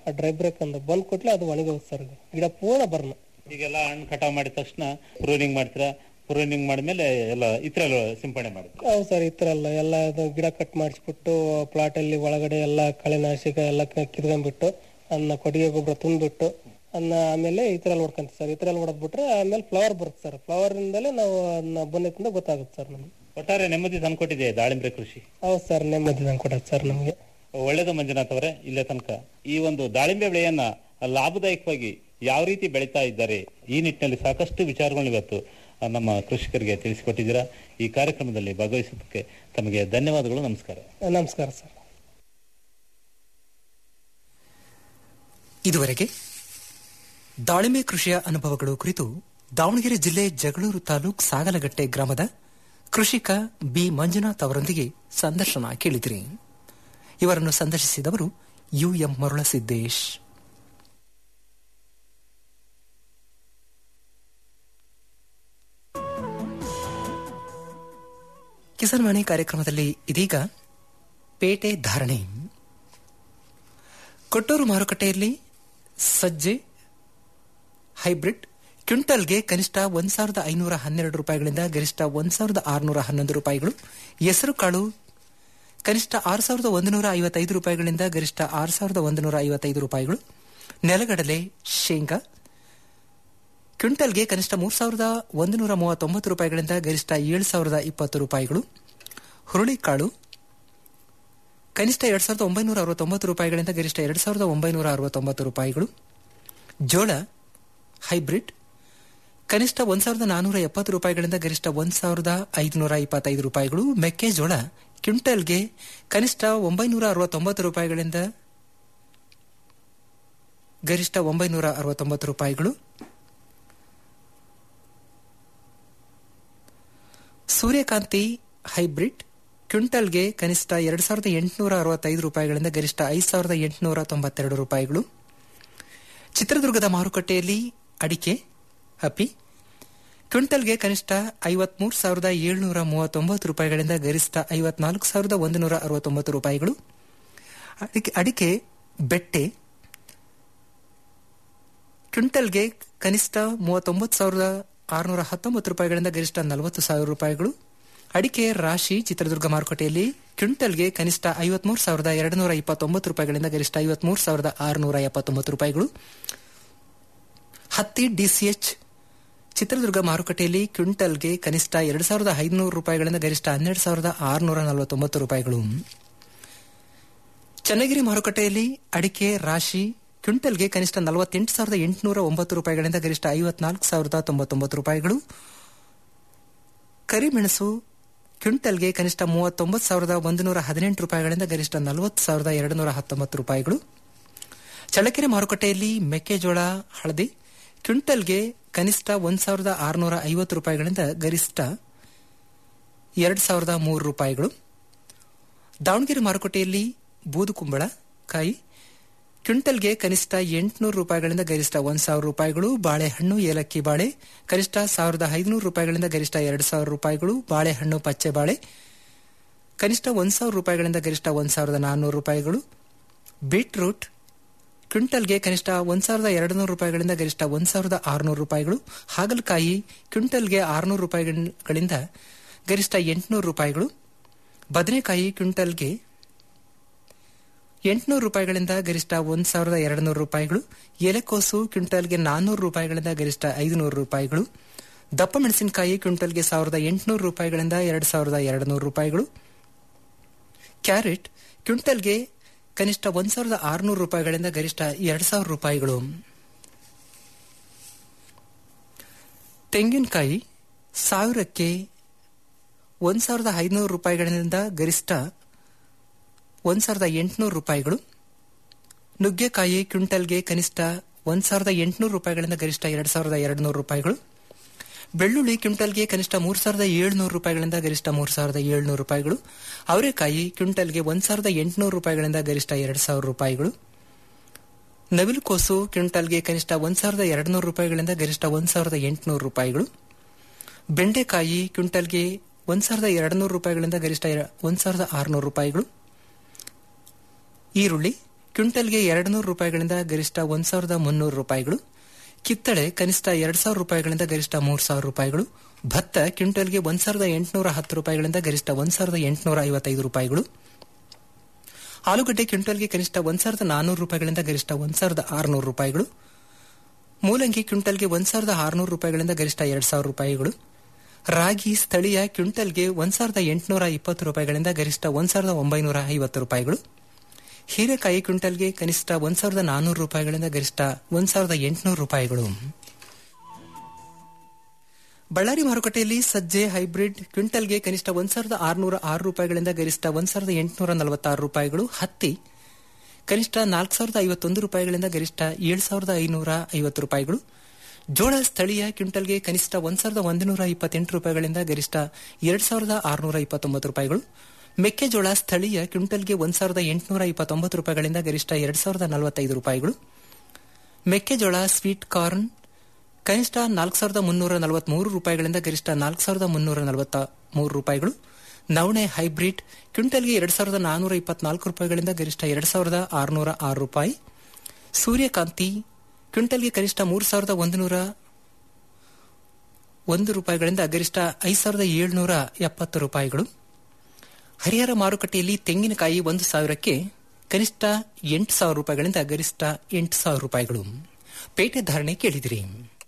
ಆ ಡ್ರೈ ಬ್ರೇಕ್ ಅಂತ ಬಂದ್ ಕೊಟ್ಲೆ ಅದು ಒಣಗಿ ಹೋಗುತ್ತೆ ಸರ್ ಗಿಡ ಪೂರ್ಣ ಬರ್ನ ಈಗೆಲ್ಲ ಹಣ್ಣು ಕಟಾವ್ ಮಾಡಿದ ತಕ್ಷಣ ಪ್ರೂನಿಂಗ್ ಮಾಡ್ತೀರಾ ಪ್ರೂನಿಂಗ್ ಮಾಡಿದ್ಮೇಲೆ ಎಲ್ಲ ಇತರ ಸಿಂಪಡಣೆ ಮಾಡ್ತೀರಾ ಹೌದು ಸರ್ ಈ ತರ ಎಲ್ಲ ಎಲ್ಲ ಅದು ಗಿಡ ಕಟ್ ಮಾಡಿಸ್ಬಿಟ್ಟು ಪ್ಲಾಟ್ ಅಲ್ಲಿ ಒಳಗಡೆ ಎಲ್ಲ ಕಳೆನಾಶಕ ಎಲ್ಲ ಕ- ಕಿತ್ಕೊಂಡ್ಬಿಟ್ಟು ಅದನ್ನ ಕೊಟ್ಟಿಗೆ ಗೊಬ್ಬರ ತುಂಬಿಟ್ಟು ಅದನ್ನ ಆಮೇಲೆ ಈ ತರ ಹೊಡ್ಕೊಂತೀವಿ ಸರ್ ಈ ತರ ಹೊಡೆದ್ಬಿಟ್ರೆ ಆಮೇಲೆ ಫ್ಲವರ್ ಬರುತ್ತೆ ಸರ್ ಫ್ಲವರ್ ಇಂದಲೇ ನಾವು ಅದನ್ನ ಬಂದಿತ್ತಿಂದ ಗೊತ್ತಾಗುತ್ತೆ ಸರ್ ನಮ್ಗೆ ಒಟ್ಟಾರೆ ನೆಮ್ಮದಿ ತಂದ್ಕೊಟ್ಟಿದೆ ದಾಳಿಂಬೆ ಕೃಷಿ ಹೌದು ಸರ್ ನೆಮ್ಮದಿ ಕೊಡತ್ತೆ ಸರ್ ನಮ್ಗೆ ಒಳ್ಳೇದು ಮಂಜುನಾಥ್ ಅವರೇ ಇಲ್ಲೇ ತನಕ ಈ ಒಂದು ದಾಳಿಂಬೆ ಬೆಳೆಯನ್ನ ಲಾಭದಾಯಕವಾಗಿ ಯಾವ ರೀತಿ ಬೆಳೀತಾ ಇದ್ದಾರೆ ಈ ನಿಟ್ಟಿನಲ್ಲಿ ಸಾಕಷ್ಟು ವಿಚಾರಗಳನ್ನ ಇವತ್ತು ಆ, ನಮ್ಮ ಕೃಷಿಕರಿಗೆ ತಿಳಿಸಿಕೊಟ್ಟಿದ್ದೀರಾ ಈ ಕಾರ್ಯಕ್ರಮದಲ್ಲಿ ಭಾಗವಹಿಸೋದಕ್ಕೆ ತಮಗೆ ಧನ್ಯವಾದಗಳು ನಮಸ್ಕಾರ ನಮಸ್ಕಾರ ಸರ್ ಇದುವರೆಗೆ ದಾಳಿಂಬೆ ಕೃಷಿಯ ಅನುಭವಗಳು ಕುರಿತು ದಾವಣಗೆರೆ ಜಿಲ್ಲೆ ಜಗಳೂರು ತಾಲೂಕ್ ಸಾಗಲಗಟ್ಟೆ ಗ್ರಾಮದ ಕೃಷಿಕ ಬಿ ಮಂಜುನಾಥ್ ಅವರೊಂದಿಗೆ ಸಂದರ್ಶನ ಕೇಳಿದಿರಿ ಇವರನ್ನು ಸಂದರ್ಶಿಸಿದವರು ಯುಎಂ ಮರುಳಸಿದ್ದೇಶ್ ಕಿಸಾನ್ ವಾಣಿ ಕಾರ್ಯಕ್ರಮದಲ್ಲಿ ಇದೀಗ ಪೇಟೆ ಧಾರಣೆ ಕೊಟ್ಟೂರು ಮಾರುಕಟ್ಟೆಯಲ್ಲಿ ಸಜ್ಜೆ ಹೈಬ್ರಿಡ್ ಕ್ವಿಂಟಲ್ಗೆ ಕನಿಷ್ಠ ಒಂದ್ ಸಾವಿರದ ಐನೂರ ಹನ್ನೆರಡು ರೂಪಾಯಿಗಳಿಂದ ಗರಿಷ್ಠ ಒಂದ್ ಸಾವಿರದ ಆರುನೂರ ಹನ್ನೊಂದು ರೂಪಾಯಿಗಳು ಹೆಸರು ಕಾಳು ಕನಿಷ್ಠ ಆರು ಸಾವಿರದ ಒಂದು ನೂರ ಐವತ್ತೈದು ರೂಪಾಯಿಗಳಿಂದ ಗರಿಷ್ಠ ಆರು ಸಾವಿರದ ಒಂದು ನೂರ ಐವತ್ತೈದು ರೂಪಾಯಿಗಳು ನೆಲಗಡಲೆ ಶೇಂಗಾ ಕ್ವಿಂಟಲ್ಗೆ ಕನಿಷ್ಠ ಮೂರು ಸಾವಿರದ ಒಂದು ನೂರ ಮೂವತ್ತೊಂಬತ್ತು ರೂಪಾಯಿಗಳಿಂದ ಗರಿಷ್ಠ ಏಳು ಸಾವಿರದ ಇಪ್ಪತ್ತು ರೂಪಾಯಿಗಳು ಹುರುಳಿಕಾಳು ಕನಿಷ್ಠ ಎರಡ್ ಸಾವಿರದ ಒಂಬೈನೂರ ಅರವತ್ತೊಂಬತ್ತು ರೂಪಾಯಿಗಳಿಂದ ಗರಿಷ್ಠ ಎರಡ್ ಸಾವಿರದ ಒಂಬೈನೂರ ಅರವತ್ತೊಂಬತ್ತು ರೂಪಾಯಿಗಳು ಜೋಳ ಹೈಬ್ರಿಡ್ ಕನಿಷ್ಠ ಒಂದ್ ಸಾವಿರದ ನಾನೂರ ಎಪ್ಪತ್ತು ರೂಪಾಯಿಗಳಿಂದ ಗರಿಷ್ಠ ಒಂದ್ ಸಾವಿರದ ಐದುನೂರ ಇಪ್ಪತ್ತೈದು ರೂಪಾಯಿಗಳು ಮೆಕ್ಕೆಜೋಳ ಕ್ವಿಂಟಲ್ಗೆ ಕನಿಷ್ಠ ಒಂಬೈನೂರ ಅರವತ್ತೊಂಬತ್ತು ರೂಪಾಯಿಗಳಿಂದ ಗರಿಷ್ಠ ಒಂಬೈನೂರ ಅರವತ್ತೊಂಬತ್ತು ರೂಪಾಯಿಗಳು ಸೂರ್ಯಕಾಂತಿ ಹೈಬ್ರಿಡ್ ಕ್ವಿಂಟಲ್ಗೆ ಕನಿಷ್ಠ ಎರಡ್ ಸಾವಿರದ ಎಂಟುನೂರ ಅರವತ್ತೈದು ರೂಪಾಯಿಗಳಿಂದ ಗರಿಷ್ಠ ಐದು ಸಾವಿರದ ಎಂಟುನೂರ ತೊಂಬತ್ತೆರಡು ರೂಪಾಯಿಗಳು ಚಿತ್ರದುರ್ಗದ ಮಾರುಕಟ್ಟೆಯಲ್ಲಿ ಅಡಿಕೆ ಹಪ್ಪಿ ಕ್ವಿಂಟಲ್ಗೆ ಕನಿಷ್ಠ ಐವತ್ಮೂರು ಸಾವಿರದ ಏಳ್ನೂರ ಮೂವತ್ತೊಂಬತ್ತು ರೂಪಾಯಿಗಳಿಂದ ಗರಿಷ್ಠ ಐವತ್ನಾಲ್ಕು ಸಾವಿರದ ಒಂದು ನೂರ ಅರವತ್ತೊಂಬತ್ತು ರೂಪಾಯಿಗಳು ಅಡಿಕೆ ಅಡಿಕೆ ಬೆಟ್ಟೆ ಕ್ವಿಂಟಲ್ಗೆ ಕನಿಷ್ಠ ಮೂವತ್ತೊಂಬತ್ತು ಸಾವಿರದ ಆರುನೂರ ಹತ್ತೊಂಬತ್ತು ರೂಪಾಯಿಗಳಿಂದ ಗರಿಷ್ಠ ನಲವತ್ತು ಸಾವಿರ ರೂಪಾಯಿಗಳು ಅಡಿಕೆ ರಾಶಿ ಚಿತ್ರದುರ್ಗ ಮಾರುಕಟ್ಟೆಯಲ್ಲಿ ಕ್ವಿಂಟಲ್ಗೆ ಕನಿಷ್ಠ ಐವತ್ಮೂರು ಸಾವಿರದ ಎರಡು ನೂರ ಇಪ್ಪತ್ತೊಂಬತ್ತು ರೂಪಾಯಿಗಳಿಂದ ಗರಿಷ್ಠ ಐವತ್ಮೂರು ಸಾವಿರದ ಆರುನೂರ ಎಪ್ಪತ್ತೊಂಬತ್ತು ರೂಪಾಯಿಗಳು ಹತ್ತಿ ಡಿಸಿಎಚ್ ಚಿತ್ರದುರ್ಗ ಮಾರುಕಟ್ಟೆಯಲ್ಲಿ ಕ್ವಿಂಟಲ್ಗೆ ಕನಿಷ್ಠ ಎರಡು ಸಾವಿರದ ಐದುನೂರು ರೂಪಾಯಿಗಳಿಂದ ಗರಿಷ್ಠ ಹನ್ನೆರಡು ಸಾವಿರದ ಆರುನೂರ ನಲವತ್ತೊಂಬತ್ತು ರೂಪಾಯಿಗಳು ಚನ್ನಗಿರಿ ಮಾರುಕಟ್ಟೆಯಲ್ಲಿ ಅಡಿಕೆ ರಾಶಿ ಕ್ವಿಂಟಲ್ಗೆ ಕನಿಷ್ಠ ನಲವತ್ತೆಂಟು ಸಾವಿರದ ಎಂಟುನೂರ ಒಂಬತ್ತು ರೂಪಾಯಿಗಳಿಂದ ಗರಿಷ್ಠ ಐವತ್ನಾಲ್ಕು ಸಾವಿರದ ತೊಂಬತ್ತೊಂಬತ್ತು ರೂಪಾಯಿಗಳು ಕರಿಮೆಣಸು ಕ್ವಿಂಟಲ್ಗೆ ಕನಿಷ್ಠ ಮೂವತ್ತೊಂಬತ್ತು ಸಾವಿರದ ಒಂದು ನೂರ ಹದಿನೆಂಟು ರೂಪಾಯಿಗಳಿಂದ ಗರಿಷ್ಠ ನಲವತ್ತು ಸಾವಿರದ ಎರಡು ನೂರ ಹತ್ತೊಂಬತ್ತು ರೂಪಾಯಿಗಳು ಚಳ್ಳಕೆರೆ ಮಾರುಕಟ್ಟೆಯಲ್ಲಿ ಮೆಕ್ಕೆಜೋಳ ಹಳದಿ ಕ್ವಿಂಟಲ್ಗೆ ಕನಿಷ್ಠ ಒಂದು ಸಾವಿರದ ಆರುನೂರ ಐವತ್ತು ರೂಪಾಯಿಗಳಿಂದ ಗರಿಷ್ಠ ಎರಡು ಸಾವಿರದ ಮೂರು ರೂಪಾಯಿಗಳು ದಾವಣಗೆರೆ ಮಾರುಕಟ್ಟೆಯಲ್ಲಿ ಬೂದುಕುಂಬಳ ಕಾಯಿ ಕ್ವಿಂಟಲ್ಗೆ ಕನಿಷ್ಠ ಎಂಟುನೂರು ರೂಪಾಯಿಗಳಿಂದ ಗರಿಷ್ಠ ಒಂದು ಸಾವಿರ ರೂಪಾಯಿಗಳು ಬಾಳೆಹಣ್ಣು ಏಲಕ್ಕಿ ಬಾಳೆ ಕನಿಷ್ಠ ಸಾವಿರದ ಐದುನೂರು ರೂಪಾಯಿಗಳಿಂದ ಗರಿಷ್ಠ ಎರಡು ಸಾವಿರ ರೂಪಾಯಿಗಳು ಬಾಳೆಹಣ್ಣು ಪಚ್ಚೆ ಬಾಳೆ ಕನಿಷ್ಠ ಒಂದು ಸಾವಿರ ರೂಪಾಯಿಗಳಿಂದ ಗರಿಷ್ಠ ಒಂದು ಸಾವಿರದ ನಾನ್ನೂರು ರೂಪಾಯಿಗಳು ಬೀಟ್ರೂಟ್ ಕ್ವಿಂಟಲ್ಗೆ ಕನಿಷ್ಠ ಒಂದು ಸಾವಿರದ ಎರಡು ನೂರು ರೂಪಾಯಿಗಳಿಂದ ಗರಿಷ್ಠ ಒಂದು ಸಾವಿರದ ಆರುನೂರು ರೂಪಾಯಿಗಳು ಹಾಗಲಕಾಯಿ ಕ್ವಿಂಟಲ್ಗೆ ಆರುನೂರು ರೂಪಾಯಿಗಳಿಂದ ಗರಿಷ್ಠ ಎಂಟುನೂರು ರೂಪಾಯಿಗಳು ಬದನೆಕಾಯಿ ಕ್ವಿಂಟಲ್ಗೆ ಎಂಟುನೂರು ರೂಪಾಯಿಗಳಿಂದ ಗರಿಷ್ಠ ಒಂದು ಸಾವಿರದ ಎರಡು ನೂರು ರೂಪಾಯಿಗಳು ಎಲೆಕೋಸು ಕ್ವಿಂಟಲ್ಗೆ ನಾನ್ನೂರು ರೂಪಾಯಿಗಳಿಂದ ಗರಿಷ್ಠ ಐದುನೂರು ರೂಪಾಯಿಗಳು ದಪ್ಪ ಮೆಣಸಿನಕಾಯಿ ಕ್ವಿಂಟಲ್ಗೆ ಸಾವಿರದ ಎಂಟುನೂರು ರೂಪಾಯಿಗಳಿಂದ ಎರಡು ಸಾವಿರದ ಎರಡು ನೂರು ರೂಪಾಯಿಗಳು ಕ್ಯಾರೆಟ್ ಕ್ವಿಂಟಲ್ಗೆ ಕನಿಷ್ಠ ಒಂದು ಸಾವಿರದ ಆರುನೂರು ರೂಪಾಯಿಗಳಿಂದ ಗರಿಷ್ಠ ಎರಡು ಸಾವಿರ ರೂಪಾಯಿಗಳು ತೆಂಗಿನಕಾಯಿ ಸಾವಿರಕ್ಕೆ ಒಂದು ಸಾವಿರದ ಐದುನೂರು ರೂಪಾಯಿಗಳಿಂದ ಗರಿಷ್ಠ ಒಂದು ಸಾವಿರದ ಎಂಟುನೂರು ರೂಪಾಯಿಗಳು ನುಗ್ಗೆಕಾಯಿ ಕ್ವಿಂಟಲ್ಗೆ ಕನಿಷ್ಠ ಒಂದು ಸಾವಿರದ ಎಂಟುನೂರು ರೂಪಾಯಿಗಳಿಂದ ಗರಿಷ್ಠ ಎರಡು ಸಾವಿರದ ಎರಡು ನೂರು ರೂಪಾಯಿಗಳು ಬೆಳ್ಳುಳ್ಳಿ ಕ್ವಿಂಟಲ್ಗೆ ಕನಿಷ್ಠ ಮೂರು ಸಾವಿರದ ಏಳುನೂರು ರೂಪಾಯಿಗಳಿಂದ ಗರಿಷ್ಠ ಮೂರು ಸಾವಿರದ ಏಳುನೂರು ರೂಪಾಯಿಗಳು ಅವರೆಕಾಯಿ ಕ್ವಿಂಟಲ್ಗೆ ಒಂದು ಸಾವಿರದ ಎಂಟುನೂರು ರೂಪಾಯಿಗಳಿಂದ ಗರಿಷ್ಠ ಎರಡು ಸಾವಿರ ರೂಪಾಯಿಗಳು ನವಿಲುಕೋಸು ಕ್ವಿಂಟಲ್ಗೆ ಕನಿಷ್ಠ ಒಂದು ಸಾವಿರದ ಎರಡು ನೂರು ರೂಪಾಯಿಗಳಿಂದ ಗರಿಷ್ಠ ಒಂದು ಸಾವಿರದ ಎಂಟುನೂರು ರೂಪಾಯಿಗಳು ಬೆಂಡೆಕಾಯಿ ಕ್ವಿಂಟಲ್ಗೆ ಒಂದು ಸಾವಿರದ ಎರಡು ನೂರು ರೂಪಾಯಿಗಳಿಂದ ಗರಿಷ್ಠ ಒಂದು ಸಾವಿರದ ಆರುನೂರು ರೂಪಾಯಿಗಳು ಈರುಳ್ಳಿ ಕ್ವಿಂಟಲ್ಗೆ ಎರಡು ನೂರು ರೂಪಾಯಿಗಳಿಂದ ಗರಿಷ್ಠ ಒಂದ್ ಸಾವಿರದ ಮುನ್ನೂರು ರೂಪಾಯಿಗಳು ಕಿತ್ತಳೆ ಕನಿಷ್ಠ ಎರಡ್ ಸಾವಿರ ರೂಪಾಯಿಗಳಿಂದ ಗರಿಷ್ಠ ಮೂರ್ ಸಾವಿರ ರೂಪಾಯಿಗಳು ಭತ್ತ ಕ್ವಿಂಟಲ್ಗೆ ಒಂದ್ ಸಾವಿರದ ಎಂಟುನೂರ ಹತ್ತು ರೂಪಾಯಿಗಳಿಂದ ಗರಿಷ್ಠ ಒಂದ್ ಸಾವಿರದ ಎಂಟುನೂರ ಐವತ್ತೈದು ರೂಪಾಯಿಗಳು ಆಲೂಗಡ್ಡೆ ಕ್ವಿಂಟಲ್ಗೆ ಕನಿಷ್ಠ ಒಂದ್ ಸಾವಿರದ ನಾನ್ನೂರು ರೂಪಾಯಿಗಳಿಂದ ಗರಿಷ್ಠ ಒಂದ್ ಸಾವಿರದ ಆರುನೂರು ರೂಪಾಯಿಗಳು ಮೂಲಂಗಿ ಕ್ವಿಂಟಲ್ಗೆ ಒಂದ್ ಸಾವಿರದ ಆರುನೂರು ರೂಪಾಯಿಗಳಿಂದ ಗರಿಷ್ಠ ಎರಡ್ ಸಾವಿರ ರೂಪಾಯಿಗಳು ರಾಗಿ ಸ್ಥಳೀಯ ಕ್ವಿಂಟಲ್ಗೆ ಒಂದ್ ಸಾವಿರದ ಎಂಟುನೂರ ಇಪ್ಪತ್ತು ರೂಪಾಯಿಗಳಿಂದ ಗರಿಷ್ಠ ಒಂದ್ ಸಾವಿರದ ಒಂಬೈನೂರ ಐವತ್ತು ರೂಪಾಯಿಗಳು ಹೀರೆಕಾಯಿ ಕ್ವಿಂಟಲ್ಗೆ ಕನಿಷ್ಠ ಒಂದ್ ಸಾವಿರದ ನಾನ್ನೂರು ರೂಪಾಯಿಗಳಿಂದ ಗರಿಷ್ಠ ಒಂದ್ ಸಾವಿರದ ಎಂಟುನೂರು ರೂಪಾಯಿಗಳು ಬಳ್ಳಾರಿ ಮಾರುಕಟ್ಟೆಯಲ್ಲಿ ಸಜ್ಜೆ ಹೈಬ್ರಿಡ್ ಕ್ವಿಂಟಲ್ಗೆ ಕನಿಷ್ಠ ಒಂದ್ ಸಾವಿರದ ಆರುನೂರ ಆರು ರೂಪಾಯಿಗಳಿಂದ ಗರಿಷ್ಠ ಒಂದ್ ಸಾವಿರದ ಎಂಟುನೂರ ನಲವತ್ತಾರು ರೂಪಾಯಿಗಳು ಹತ್ತಿ ಕನಿಷ್ಠ ನಾಲ್ಕು ಸಾವಿರದ ಐವತ್ತೊಂದು ರೂಪಾಯಿಗಳಿಂದ ಗರಿಷ್ಠ ಏಳು ಸಾವಿರದ ಐನೂರ ಐವತ್ತು ರೂಪಾಯಿಗಳು ಜೋಳ ಸ್ಥಳೀಯ ಕ್ವಿಂಟಲ್ಗೆ ಕನಿಷ್ಠ ಒಂದ್ ಸಾವಿರದ ಒಂದನೂರ ಇಪ್ಪತ್ತೆಂಟು ರೂಪಾಯಿಗಳಿಂದ ಗರಿಷ್ಠ ಎರಡ್ ಸಾವಿರದ ಆರುನೂರ ಇಪ್ಪತ್ತೊಂಬತ್ತು ರೂಪಾಯಿಗಳು ಮೆಕ್ಕೆಜೋಳ ಸ್ಥಳೀಯ ಕ್ವಿಂಟಲ್ಗೆ ಒಂದ್ ಸಾವಿರದ ಎಂಟುನೂರ ಇಪ್ಪತ್ತೊಂಬತ್ತು ರೂಪಾಯಿಗಳಿಂದ ಗರಿಷ್ಠ ಎರಡ್ ಸಾವಿರದ ನಲವತ್ತೈದು ರೂಪಾಯಿಗಳು ಮೆಕ್ಕೆಜೋಳ ಸ್ವೀಟ್ ಕಾರ್ನ್ ಕನಿಷ್ಠ ನಾಲ್ಕು ಸಾವಿರದ ಮುನ್ನೂರ ನಲವತ್ಮೂರು ರೂಪಾಯಿಗಳಿಂದ ಗರಿಷ್ಠ ನಾಲ್ಕು ಸಾವಿರದ ಮುನ್ನೂರ ನಲವತ್ತ ಮೂರು ರೂಪಾಯಿಗಳು ನವಣೆ ಹೈಬ್ರಿಡ್ ಕ್ವಿಂಟಲ್ಗೆ ಎರಡ್ ಸಾವಿರದ ನಾನೂರ ಇಪ್ಪತ್ನಾಲ್ಕು ರೂಪಾಯಿಗಳಿಂದ ಗರಿಷ್ಠ ಎರಡ್ ಸಾವಿರದ ಆರುನೂರ ಆರು ರೂಪಾಯಿ ಸೂರ್ಯಕಾಂತಿ ಕ್ವಿಂಟಲ್ಗೆ ಕನಿಷ್ಠ ಮೂರು ಸಾವಿರದ ಒಂದು ನೂರ ಒಂದು ರೂಪಾಯಿಗಳಿಂದ ಗರಿಷ್ಠ ಐದು ಸಾವಿರದ ಏಳುನೂರ ಎಪ್ಪತ್ತು ರೂಪಾಯಿಗಳು ಹರಿಹರ ಮಾರುಕಟ್ಟೆಯಲ್ಲಿ ತೆಂಗಿನಕಾಯಿ ಒಂದು ಸಾವಿರಕ್ಕೆ ಕನಿಷ್ಠ ಎಂಟು ಸಾವಿರ ರೂಪಾಯಿಗಳಿಂದ ಗರಿಷ್ಠ ಎಂಟು ಸಾವಿರ ರೂಪಾಯಿಗಳು ಪೇಟೆ ಧಾರಣೆ ಕೇಳಿದಿರಿ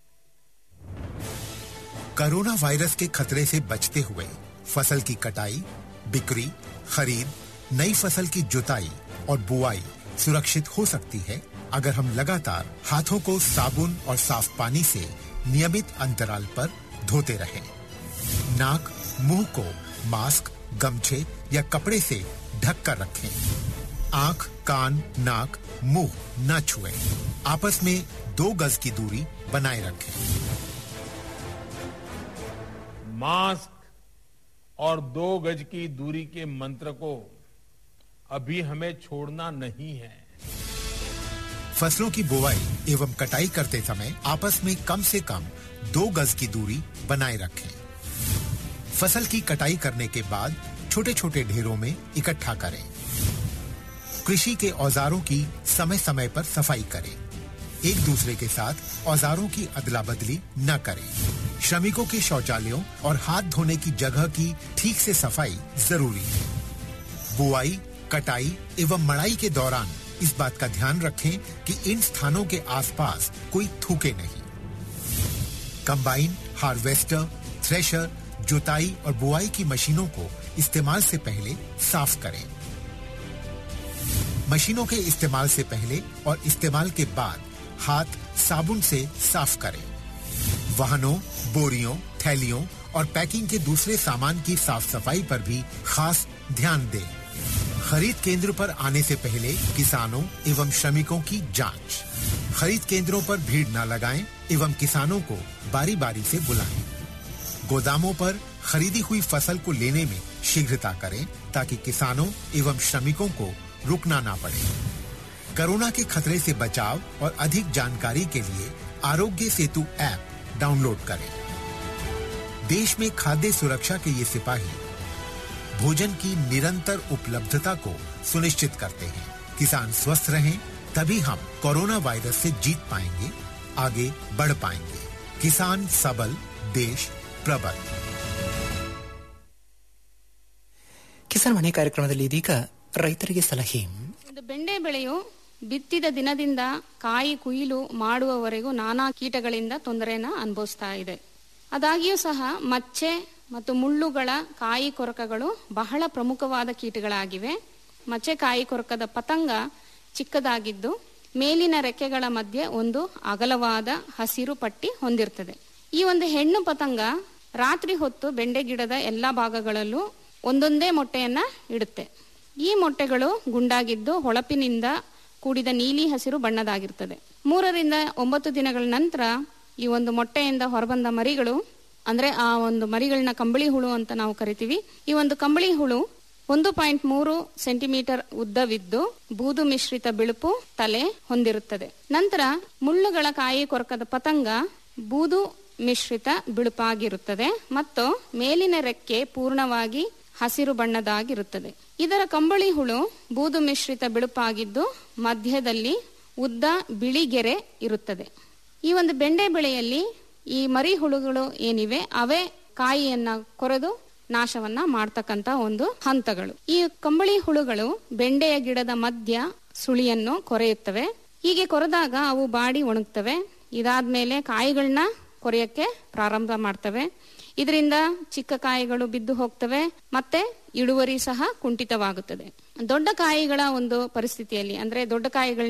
कोरोना वायरस के खतरे से बचते हुए फसल की कटाई बिक्री खरीद नई फसल की जुताई और बुआई सुरक्षित हो सकती है अगर हम लगातार हाथों को साबुन और साफ पानी से नियमित अंतराल पर धोते रहें। नाक मुंह को मास्क गमछे या कपड़े से ढक कर रखें आंख कान नाक मुंह न छुएं। आपस में दो गज की दूरी बनाए रखें मास्क और दो गज की दूरी के मंत्र को अभी हमें छोड़ना नहीं है फसलों की बुवाई एवं कटाई करते समय आपस में कम से कम दो गज की दूरी बनाए रखें फसल की कटाई करने के बाद छोटे छोटे ढेरों में इकट्ठा करें कृषि के औजारों की समय समय पर सफाई करें एक दूसरे के साथ औजारों की अदला बदली न करें श्रमिकों के शौचालयों और हाथ धोने की जगह की ठीक से सफाई जरूरी है बुआई कटाई एवं मड़ाई के दौरान इस बात का ध्यान रखें कि इन स्थानों के आसपास कोई थूके नहीं कंबाइन हार्वेस्टर थ्रेशर जुताई और बुआई की मशीनों को इस्तेमाल से पहले साफ करें मशीनों के इस्तेमाल से पहले और इस्तेमाल के बाद हाथ साबुन से साफ करें वाहनों बोरियों थैलियों और पैकिंग के दूसरे सामान की साफ सफाई पर भी खास ध्यान दें खरीद केंद्र पर आने से पहले किसानों एवं श्रमिकों की जांच खरीद केंद्रों पर भीड़ न लगाएं एवं किसानों को बारी बारी से बुलाएं गोदामों पर खरीदी हुई फसल को लेने में शीघ्रता करें ताकि किसानों एवं श्रमिकों को रुकना ना पड़े कोरोना के खतरे से बचाव और अधिक जानकारी के लिए आरोग्य सेतु ऐप डाउनलोड करें देश में खाद्य सुरक्षा के ये सिपाही भोजन की निरंतर उपलब्धता को सुनिश्चित करते हैं किसान स्वस्थ रहें तभी हम कोरोना वायरस से जीत पाएंगे आगे बढ़ पाएंगे किसान सबल देश प्रबल ಕಿಸಾನ್ ಮನೆ ಕಾರ್ಯಕ್ರಮದಲ್ಲಿ ಇದೀಗ ರೈತರಿಗೆ ಸಲಹೆ ಒಂದು ಬೆಂಡೆ ಬೆಳೆಯು ಬಿತ್ತಿದ ದಿನದಿಂದ ಕಾಯಿ ಕುಯಿಲು ಮಾಡುವವರೆಗೂ ನಾನಾ ಕೀಟಗಳಿಂದ ತೊಂದರೆಯನ್ನ ಅನುಭವಿಸ್ತಾ ಇದೆ ಆದಾಗ್ಯೂ ಸಹ ಮಚ್ಚೆ ಮತ್ತು ಮುಳ್ಳುಗಳ ಕಾಯಿ ಕೊರಕಗಳು ಬಹಳ ಪ್ರಮುಖವಾದ ಕೀಟಗಳಾಗಿವೆ ಮಚ್ಚೆ ಕಾಯಿ ಕೊರಕದ ಪತಂಗ ಚಿಕ್ಕದಾಗಿದ್ದು ಮೇಲಿನ ರೆಕ್ಕೆಗಳ ಮಧ್ಯೆ ಒಂದು ಅಗಲವಾದ ಹಸಿರು ಪಟ್ಟಿ ಹೊಂದಿರ್ತದೆ ಈ ಒಂದು ಹೆಣ್ಣು ಪತಂಗ ರಾತ್ರಿ ಹೊತ್ತು ಬೆಂಡೆ ಗಿಡದ ಎಲ್ಲಾ ಭಾಗಗಳಲ್ಲೂ ಒಂದೊಂದೇ ಮೊಟ್ಟೆಯನ್ನ ಇಡುತ್ತೆ ಈ ಮೊಟ್ಟೆಗಳು ಗುಂಡಾಗಿದ್ದು ಹೊಳಪಿನಿಂದ ಕೂಡಿದ ನೀಲಿ ಹಸಿರು ಬಣ್ಣದಾಗಿರ್ತದೆ ಮೂರರಿಂದ ಒಂಬತ್ತು ದಿನಗಳ ನಂತರ ಈ ಒಂದು ಮೊಟ್ಟೆಯಿಂದ ಹೊರಬಂದ ಮರಿಗಳು ಅಂದ್ರೆ ಆ ಒಂದು ಮರಿಗಳನ್ನ ಕಂಬಳಿ ಹುಳು ಅಂತ ನಾವು ಕರಿತೀವಿ ಈ ಒಂದು ಕಂಬಳಿ ಹುಳು ಒಂದು ಪಾಯಿಂಟ್ ಮೂರು ಸೆಂಟಿಮೀಟರ್ ಉದ್ದವಿದ್ದು ಬೂದು ಮಿಶ್ರಿತ ಬಿಳುಪು ತಲೆ ಹೊಂದಿರುತ್ತದೆ ನಂತರ ಮುಳ್ಳುಗಳ ಕಾಯಿ ಕೊರಕದ ಪತಂಗ ಬೂದು ಮಿಶ್ರಿತ ಬಿಳುಪಾಗಿರುತ್ತದೆ ಮತ್ತು ಮೇಲಿನ ರೆಕ್ಕೆ ಪೂರ್ಣವಾಗಿ ಹಸಿರು ಬಣ್ಣದಾಗಿರುತ್ತದೆ ಇದರ ಕಂಬಳಿ ಹುಳು ಬೂದು ಮಿಶ್ರಿತ ಬಿಳುಪಾಗಿದ್ದು ಮಧ್ಯದಲ್ಲಿ ಉದ್ದ ಬಿಳಿ ಗೆರೆ ಇರುತ್ತದೆ ಈ ಒಂದು ಬೆಂಡೆ ಬೆಳೆಯಲ್ಲಿ ಈ ಮರಿ ಹುಳುಗಳು ಏನಿವೆ ಅವೇ ಕಾಯಿಯನ್ನ ಕೊರೆದು ನಾಶವನ್ನ ಮಾಡ್ತಕ್ಕಂತ ಒಂದು ಹಂತಗಳು ಈ ಕಂಬಳಿ ಹುಳುಗಳು ಬೆಂಡೆಯ ಗಿಡದ ಮಧ್ಯ ಸುಳಿಯನ್ನು ಕೊರೆಯುತ್ತವೆ ಹೀಗೆ ಕೊರೆದಾಗ ಅವು ಬಾಡಿ ಒಣಗ್ತವೆ ಇದಾದ್ಮೇಲೆ ಕಾಯಿಗಳನ್ನ ಕೊರೆಯಕ್ಕೆ ಪ್ರಾರಂಭ ಮಾಡ್ತವೆ ಇದರಿಂದ ಚಿಕ್ಕ ಕಾಯಿಗಳು ಬಿದ್ದು ಹೋಗ್ತವೆ ಮತ್ತೆ ಇಳುವರಿ ಸಹ ಕುಂಠಿತವಾಗುತ್ತದೆ ದೊಡ್ಡ ಕಾಯಿಗಳ ಒಂದು ಪರಿಸ್ಥಿತಿಯಲ್ಲಿ ಅಂದ್ರೆ ದೊಡ್ಡ ಕಾಯಿಗಳ